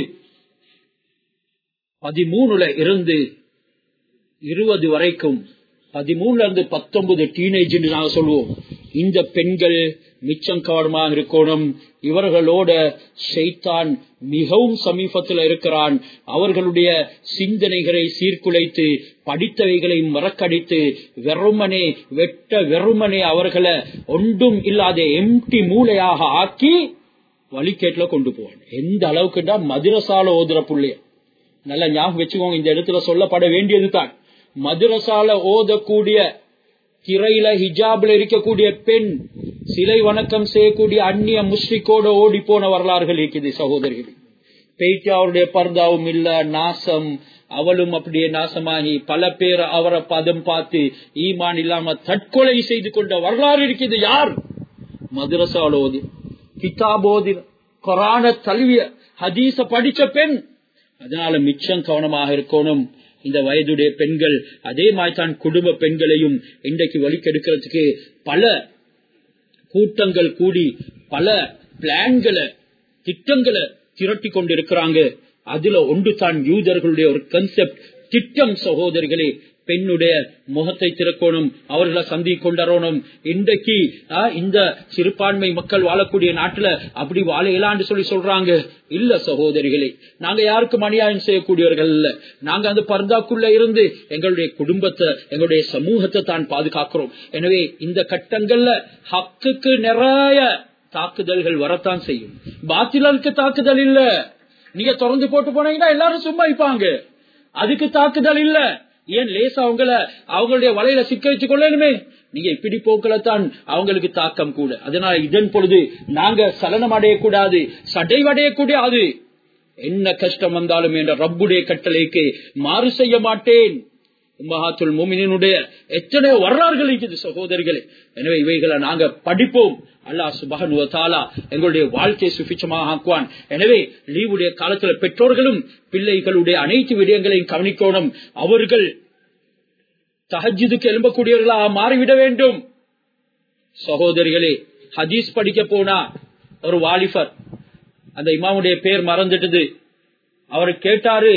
பதிமூணுல இருந்து இருபது வரைக்கும் பதிமூணுல இருந்து பத்தொன்பது டீனேஜ் நாங்க சொல்லுவோம் இந்த பெண்கள் மிச்சம் கவனமாக இருக்கணும் இவர்களோட ஷைத்தான் மிகவும் சமீபத்தில் இருக்கிறான் அவர்களுடைய சிந்தனைகளை சீர்குலைத்து படித்தவைகளை மறக்கடித்து வெறுமனே வெட்ட வெறுமனே அவர்களை ஒன்றும் இல்லாத எம்டி மூளையாக ஆக்கி வழிகேட்டுல கொண்டு போவான் எந்த அளவுக்குண்டா மதுரசால ஓதுற புள்ளைய நல்லா ஞாபகம் வச்சுக்கோங்க இந்த இடத்துல சொல்லப்பட வேண்டியது தான் மதுரசால ஓதக்கூடிய திரையில ஹிஜாப்ல இருக்கக்கூடிய பெண் சிலை வணக்கம் செய்யக்கூடிய அந்நிய முஸ்லிக்கோட ஓடி போன வரலாறுகள் இருக்குது சகோதரிகள் பெய்ட்டு அவருடைய பர்தாவும் இல்ல நாசம் அவளும் அப்படியே நாசமாகி பல பேர் அவரை பதம் பார்த்து ஈமான் இல்லாம தற்கொலை செய்து கொண்ட வரலாறு இருக்குது யார் மதுரசால ஓதி கிதாபோதி கொரான தழுவிய ஹதீச படிச்ச பெண் அதனால மிச்சம் கவனமாக இருக்கணும் இந்த வயதுடைய பெண்கள் அதே மாதிரி தான் குடும்ப பெண்களையும் இன்றைக்கு வழிக்கெடுக்கிறதுக்கு பல கூட்டங்கள் கூடி பல பிளான்களை திட்டங்களை திரட்டி கொண்டிருக்கிறாங்க அதுல ஒன்று தான் யூதர்களுடைய ஒரு கன்செப்ட் திட்டம் சகோதரிகளே பெண்ணுடைய முகத்தை திறக்கணும் அவர்களை சந்தி கொண்டரணும் இன்றைக்கு இந்த சிறுபான்மை மக்கள் வாழக்கூடிய நாட்டுல அப்படி வாழையலான்னு சொல்லி சொல்றாங்க இல்ல சகோதரிகளே நாங்க யாருக்கும் அநியாயம் செய்யக்கூடியவர்கள் இல்ல நாங்க அந்த பர்தாக்குள்ள இருந்து எங்களுடைய குடும்பத்தை எங்களுடைய சமூகத்தை தான் பாதுகாக்கிறோம் எனவே இந்த கட்டங்கள்ல ஹக்குக்கு நிறைய தாக்குதல்கள் வரத்தான் செய்யும் பாத்திலருக்கு தாக்குதல் இல்ல நீங்க திறந்து போட்டு போனீங்கன்னா எல்லாரும் சும்மா வைப்பாங்க அதுக்கு தாக்குதல் இல்ல ஏன் லேசா அவங்கள அவங்களுடைய வலையில சிக்க வச்சு கொள்ளணுமே நீங்க இப்படி போக்கலத்தான் அவங்களுக்கு தாக்கம் கூட அதனால இதன் பொழுது நாங்க சலனம் அடையக்கூடாது சடைவடையக்கூடாது என்ன கஷ்டம் வந்தாலும் என்ற ரப்புடைய கட்டளைக்கு மாறு செய்ய மாட்டேன் உம்மஹாத்துல் மோமினுடைய எத்தனை வரலாறுகள் இருக்குது சகோதரிகளே எனவே இவைகளை நாங்க படிப்போம் அல்லாஹ் சுபகன் எங்களுடைய வாழ்க்கையை சுபிச்சமாக ஆக்குவான் எனவே லீவுடைய காலத்துல பெற்றோர்களும் பிள்ளைகளுடைய அனைத்து விடயங்களையும் கவனிக்கணும் அவர்கள் தஹஜுதுக்கு எழும்பக்கூடியவர்களாக மாறிவிட வேண்டும் சகோதரிகளே ஹதீஸ் படிக்க போனா ஒரு வாலிபர் அந்த இமாமுடைய பேர் மறந்துட்டது அவர் கேட்டாரு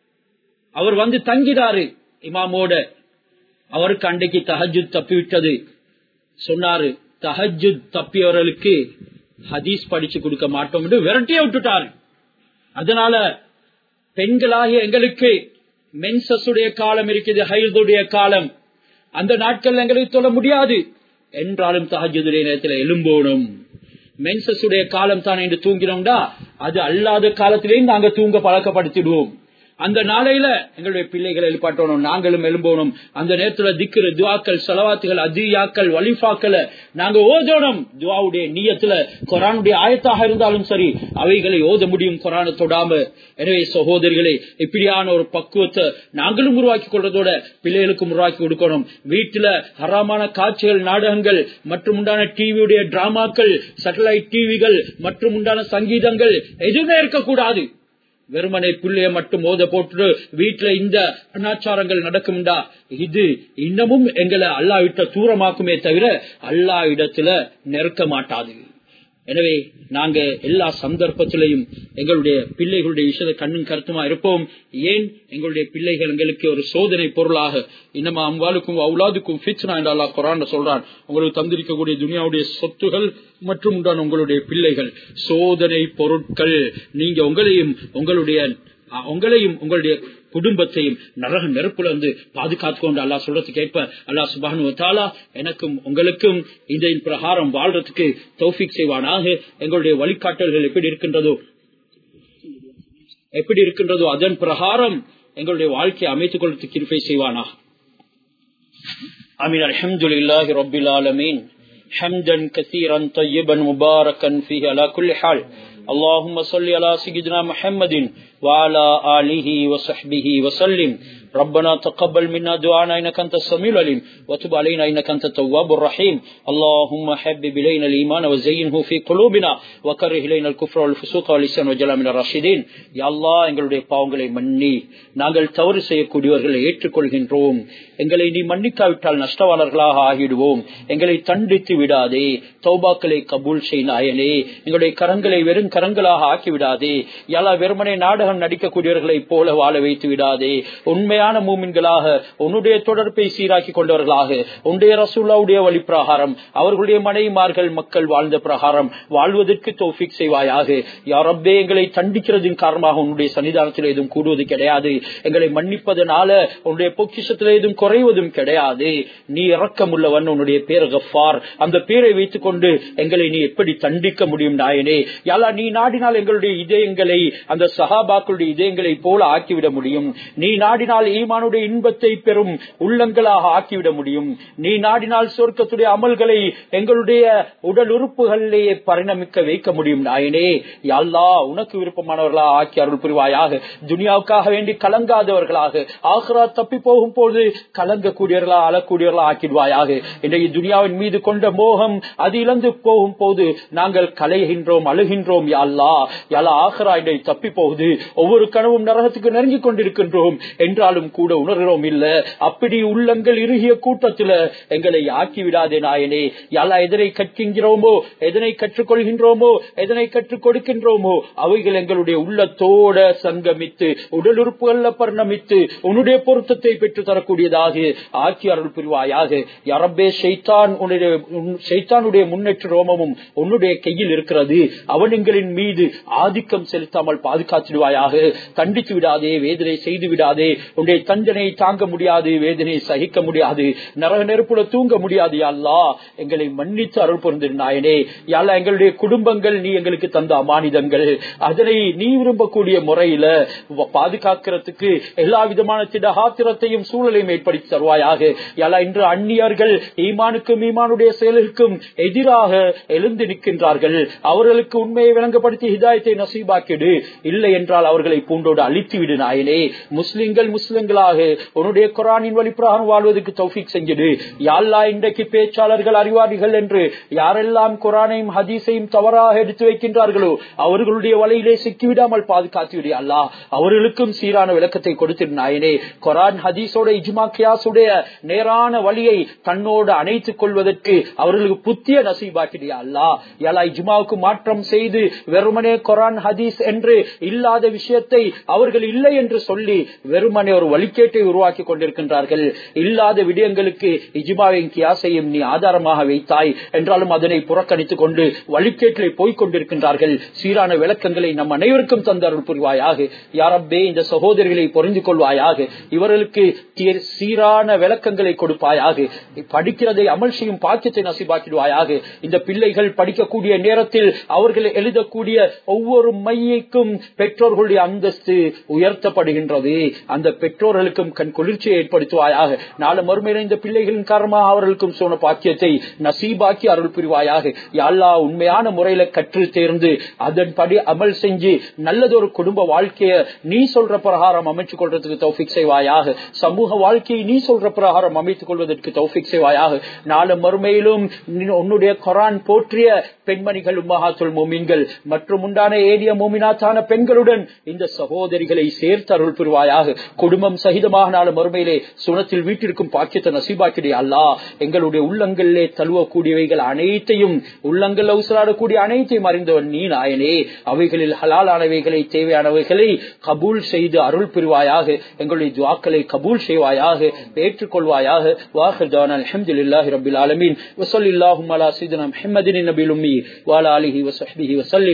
அவர் வந்து தங்கினாரு இமாமோட அவருக்கு அன்றைக்கு தஹஜுத் தப்பிவிட்டது சொன்னாரு தஹஜுத் தப்பியவர்களுக்கு ஹதீஸ் படிச்சு கொடுக்க மாட்டோம் என்று விரட்டிய விட்டுட்டாரு அதனால பெண்களாகிய எங்களுக்கு மென்சஸுடைய காலம் இருக்குது ஹைதுடைய காலம் அந்த நாட்கள் எங்களுக்கு சொல்ல முடியாது என்றாலும் தஹஜுடைய நேரத்தில் எலும்போனும் மென்சஸுடைய காலம் தான் என்று தூங்கினோம்டா அது அல்லாத காலத்திலேயும் நாங்க தூங்க பழக்கப்படுத்திடுவோம் அந்த நாளையில எங்களுடைய பிள்ளைகளை எழுப்பாட்டணும் நாங்களும் எழும்போனும் அந்த நேரத்துல திக்கிற துவாக்கள் செலவாத்துகள் அதியாக்கள் வலிஃபாக்களை நாங்க ஓதணும் துவாவுடைய நீயத்துல கொரானுடைய ஆயத்தாக இருந்தாலும் சரி அவைகளை ஓத முடியும் கொரான தொடாம எனவே சகோதரிகளே இப்படியான ஒரு பக்குவத்தை நாங்களும் உருவாக்கி கொள்றதோட பிள்ளைகளுக்கும் உருவாக்கி கொடுக்கணும் வீட்டுல ஹராமான காட்சிகள் நாடகங்கள் மற்றும் உண்டான டிவியுடைய டிராமாக்கள் சேட்டலைட் டிவிகள் மற்றும் உண்டான சங்கீதங்கள் எதுவுமே இருக்கக்கூடாது வெறுமனை பிள்ளைய மட்டும் மோத போட்டு வீட்டுல இந்த அனாச்சாரங்கள் நடக்கும்டா இது இன்னமும் எங்களை அல்லா விட்ட தூரமாக்குமே தவிர அல்லா இடத்துல நெருக்க மாட்டாது எனவே நாங்க எல்லா சந்தர்ப்பத்திலையும் எங்களுடைய பிள்ளைகளுடைய விஷயத்தை கண்ணும் கருத்துமா இருப்போம் ஏன் எங்களுடைய பிள்ளைகள் எங்களுக்கு ஒரு சோதனை பொருளாக இன்னமா அம்பாளுக்கும் அவுலாதுக்கும் ஃபிட்னா என்று அல்லா குரான் சொல்றான் உங்களுக்கு தந்திருக்கக்கூடிய துனியாவுடைய சொத்துகள் மற்றும் உண்டான உங்களுடைய பிள்ளைகள் சோதனை பொருட்கள் நீங்க உங்களையும் உங்களுடைய உங்களையும் உங்களுடைய குடும்பத்தையும் நரக நெருப்புல இருந்து பாதுகாத்து கொண்டு அல்லா சொல்றதுக்கு ஏற்ப அல்லா சுபானு தாலா எனக்கும் உங்களுக்கும் இந்த பிரகாரம் வாழ்றதுக்கு தௌஃபிக் செய்வானாக எங்களுடைய வழிகாட்டல்கள் எப்படி இருக்கின்றதோ எப்படி இருக்கின்றதோ அதன் பிரகாரம் எங்களுடைய வாழ்க்கையை அமைத்துக் கொள்றதுக்கு கிருப்பை செய்வானா அமீன் அலமதுல்லாஹி ரபில் ஆலமீன் حمدا كثيرا طيبا مباركا فيه على كل حال اللهم صل على سيدنا محمد وعلى آله وصحبه وسلم ربنا تقبل منا دعانا إنك أنت السميع العليم وتب علينا إنك أنت التواب الرحيم اللهم حبب إلينا الإيمان وزينه في قلوبنا وكره إلينا الكفر والفسوق والإسان وجلا من الراشدين يا الله எங்களுடைய பாவங்களை மன்னி நாங்கள் தவறு செய்யக்கூடியவர்களை ஏற்றுக்கொள்கின்றோம் எங்களை நீ மன்னிக்காவிட்டால் நஷ்டவாளர்களாக ஆகிடுவோம் எங்களை தண்டித்து விடாதே தௌபாக்களை கபூல் செய் நாயனே எங்களுடைய கரங்களை வெறும் கரங்களாக ஆக்கி விடாதே யாரா வெறுமனை நாடகம் நடிக்கக்கூடியவர்களை போல வாழ வைத்து விடாதே உண்மையா உண்மையான மூமின்களாக உன்னுடைய தொடர்பை சீராக்கி கொண்டவர்களாக உன்னுடைய ரசூல்லாவுடைய வழி பிரகாரம் அவர்களுடைய மனைமார்கள் மக்கள் வாழ்ந்த பிரகாரம் வாழ்வதற்கு தோஃபிக் செய்வாயாக யாரப்பே எங்களை தண்டிக்கிறதின் காரணமாக உன்னுடைய சன்னிதானத்தில் எதுவும் கூடுவது கிடையாது எங்களை மன்னிப்பதனால உன்னுடைய பொக்கிஷத்தில் எதுவும் குறைவதும் கிடையாது நீ இறக்கமுள்ளவன் உன்னுடைய பேர் கஃபார் அந்த பேரை வைத்துக் கொண்டு எங்களை நீ எப்படி தண்டிக்க முடியும் நாயனே யாலா நீ நாடினால் எங்களுடைய இதயங்களை அந்த சஹாபாக்களுடைய இதயங்களை போல ஆக்கிவிட முடியும் நீ நாடினால் ஈமானுடைய இன்பத்தை பெறும் உள்ளங்களாக ஆக்கிவிட முடியும் நீ நாடினால் சொர்க்கத்துடைய அமல்களை எங்களுடைய உடல் உறுப்புகளிலேயே பரிணமிக்க வைக்க முடியும் நாயனே யாழ்லா உனக்கு விருப்பமானவர்களா ஆக்கி அருள் புரிவாயாக துனியாவுக்காக வேண்டி கலங்காதவர்களாக ஆஹ்ரா தப்பி போகும் போது கலங்கக்கூடியவர்களா அழக்கூடியவர்களா ஆக்கிடுவாயாக இன்றைய துனியாவின் மீது கொண்ட மோகம் அது இழந்து போகும் போது நாங்கள் கலைகின்றோம் அழுகின்றோம் யாழ்லா யாலா ஆஹ்ரா இன்றை தப்பி போகுது ஒவ்வொரு கனவும் நரகத்துக்கு நெருங்கி கொண்டிருக்கின்றோம் என்றாலும் கூட உணர்கிறோம் இல்ல அப்படி உள்ளங்கள் இறுகிய கூட்டத்தில் எங்களை ஆக்கி விடாதே நாயனே யாலா எதனை கற்கின்றோமோ எதனை கற்றுக்கொள்கின்றோமோ எதனை கற்றுக் கொடுக்கின்றோமோ அவைகள் எங்களுடைய உள்ளத்தோட சங்கமித்து உடல் உறுப்புகள்ல பரிணமித்து உன்னுடைய பொருத்தத்தை பெற்று தரக்கூடியதாக ஆக்கி அருள் புரிவாயாக யரப்பே ஷைத்தான் உன்னுடைய ஷைத்தானுடைய முன்னேற்ற ரோமமும் உன்னுடைய கையில் இருக்கிறது அவன் எங்களின் மீது ஆதிக்கம் செலுத்தாமல் பாதுகாத்திடுவாயாக தண்டித்து விடாதே வேதனை செய்து விடாதே உன்னுடைய தண்டனை தாங்க முடியாது வேதனை சகிக்க முடியாது நரக நெருப்புல தூங்க முடியாது யாழ்லா எங்களை மன்னித்து அருள் பொருந்து நாயனே யாழ்லா எங்களுடைய குடும்பங்கள் நீ எங்களுக்கு தந்த அமானிதங்கள் அதனை நீ விரும்பக்கூடிய முறையில பாதுகாக்கிறதுக்கு எல்லா விதமான திடகாத்திரத்தையும் சூழலையும் ஏற்படுத்தி தருவாயாக யாழா இன்று அந்நியர்கள் ஈமானுக்கும் ஈமானுடைய செயலுக்கும் எதிராக எழுந்து நிற்கின்றார்கள் அவர்களுக்கு உண்மையை விளங்கப்படுத்தி ஹிதாயத்தை நசீபாக்கிடு இல்லை என்றால் அவர்களை பூண்டோடு அழித்து விடு நாயனே முஸ்லிம்கள் முஸ்லிம்களாக உன்னுடைய குரானின் வழிப்பிரகாரம் வாழ்வதற்கு தௌஃபிக் செஞ்சிடு யாழ்லா இன்றைக்கு பேச்சாளர்கள் அறிவாளிகள் என்று யாரெல்லாம் குரானையும் ஹதீஸையும் தவறாக எடுத்து வைக்கின்றார்களோ அவர்களுடைய வலையிலே சிக்கிவிடாமல் பாதுகாத்து விடு அல்லா அவர்களுக்கும் சீரான விளக்கத்தை கொடுத்திரு நாயனே குரான் ஹதீஸோட இஜ்மா கியாசுடைய நேரான வழியை தன்னோடு அணைத்துக் கொள்வதற்கு அவர்களுக்கு புத்திய நசீபாக்கிடியா அல்லா யாலா இஜ்மாவுக்கு மாற்றம் செய்து வெறுமனே குரான் ஹதீஸ் என்று இல்லாத விஷயத்தை அவர்கள் இல்லை என்று சொல்லி வெறுமனே ஒரு வழிகேட்டை உருவாக்கி கொண்டிருக்கின்றார்கள் இல்லாத விடயங்களுக்கு இஜ்மாவின் கியாசையும் நீ ஆதாரமாக வைத்தாய் என்றாலும் அதனை புறக்கணித்துக் கொண்டு வழிகேட்டிலே போய்க் கொண்டிருக்கின்றார்கள் சீரான விளக்கங்களை நம் அனைவருக்கும் தந்தருள் புரிவாயாக யாரப்பே இந்த சகோதரிகளை பொறிந்து கொள்வாயாக இவர்களுக்கு சீரான விளக்கங்களை கொடுப்பாயாக படிக்கிறதை அமல் செய்யும் பாக்கியத்தை நசிபாக்கிடுவாயாக இந்த பிள்ளைகள் படிக்கக்கூடிய நேரத்தில் அவர்கள் எழுதக்கூடிய ஒவ்வொரு மையைக்கும் பெற்றோர்களுடைய அந்தஸ்து உயர்த்தப்படுகின்றது அந்த பெற்றோர்களுக்கும் கண் குளிர்ச்சியை ஏற்படுத்துவாயாக நாலு மறுமையில இந்த பிள்ளைகளின் காரணமாக அவர்களுக்கும் சொன்ன பாக்கியத்தை நசீபாக்கி அருள் புரிவாயாக யாழ்லா உண்மையான முறையில கற்று தேர்ந்து அதன்படி அமல் செஞ்சு நல்லதொரு குடும்ப வாழ்க்கைய நீ சொல்ற பிரகாரம் அமைச்சுக் கொள்றதுக்கு தௌஃபிக் செய்வாயாக சமூக வாழ்க்கையை நீ சொல்ற பிரகாரம் அமைத்துக் கொள்வதற்கு தௌஃபிக் செய்வாயாக நாலு மறுமையிலும் உன்னுடைய கொரான் போற்றிய பெண்மணிகள் உம்மஹாத்துல் மோமீன்கள் மற்றும் உண்டான ஏரிய மோமினாத்தான பெண்களுடன் இந்த சகோதரிகளை சேர்த்து அருள் புரிவாயாக குடும்பம் சகிதமாக நாலு மறுமையிலே சுனத்தில் வீட்டிற்கும் பாக்கியத்தை நசீபாக்கிடைய அல்லா எங்களுடைய உள்ளங்களிலே தழுவக்கூடியவைகள் அனைத்தையும் உள்ளங்கள் உசலாடக்கூடிய அனைத்தையும் அறிந்தவன் நீ நாயனே அவைகளில் ஹலாலானவைகளை தேவையானவைகளை கபூல் செய்து அருள் புரிவாயாக எங்களுடைய துவாக்களை கபூல் செய்வாயாக ஏற்றுக்கொள்வாயாக வாஹர்தான் அலமதுல்லாஹி ரபில் ஆலமீன் வசல்லாஹும் அலா சீதனா முஹம்மதின் நபில் உம்மி வாலா அலிஹி வசஹ்பிஹி வசல்லிம்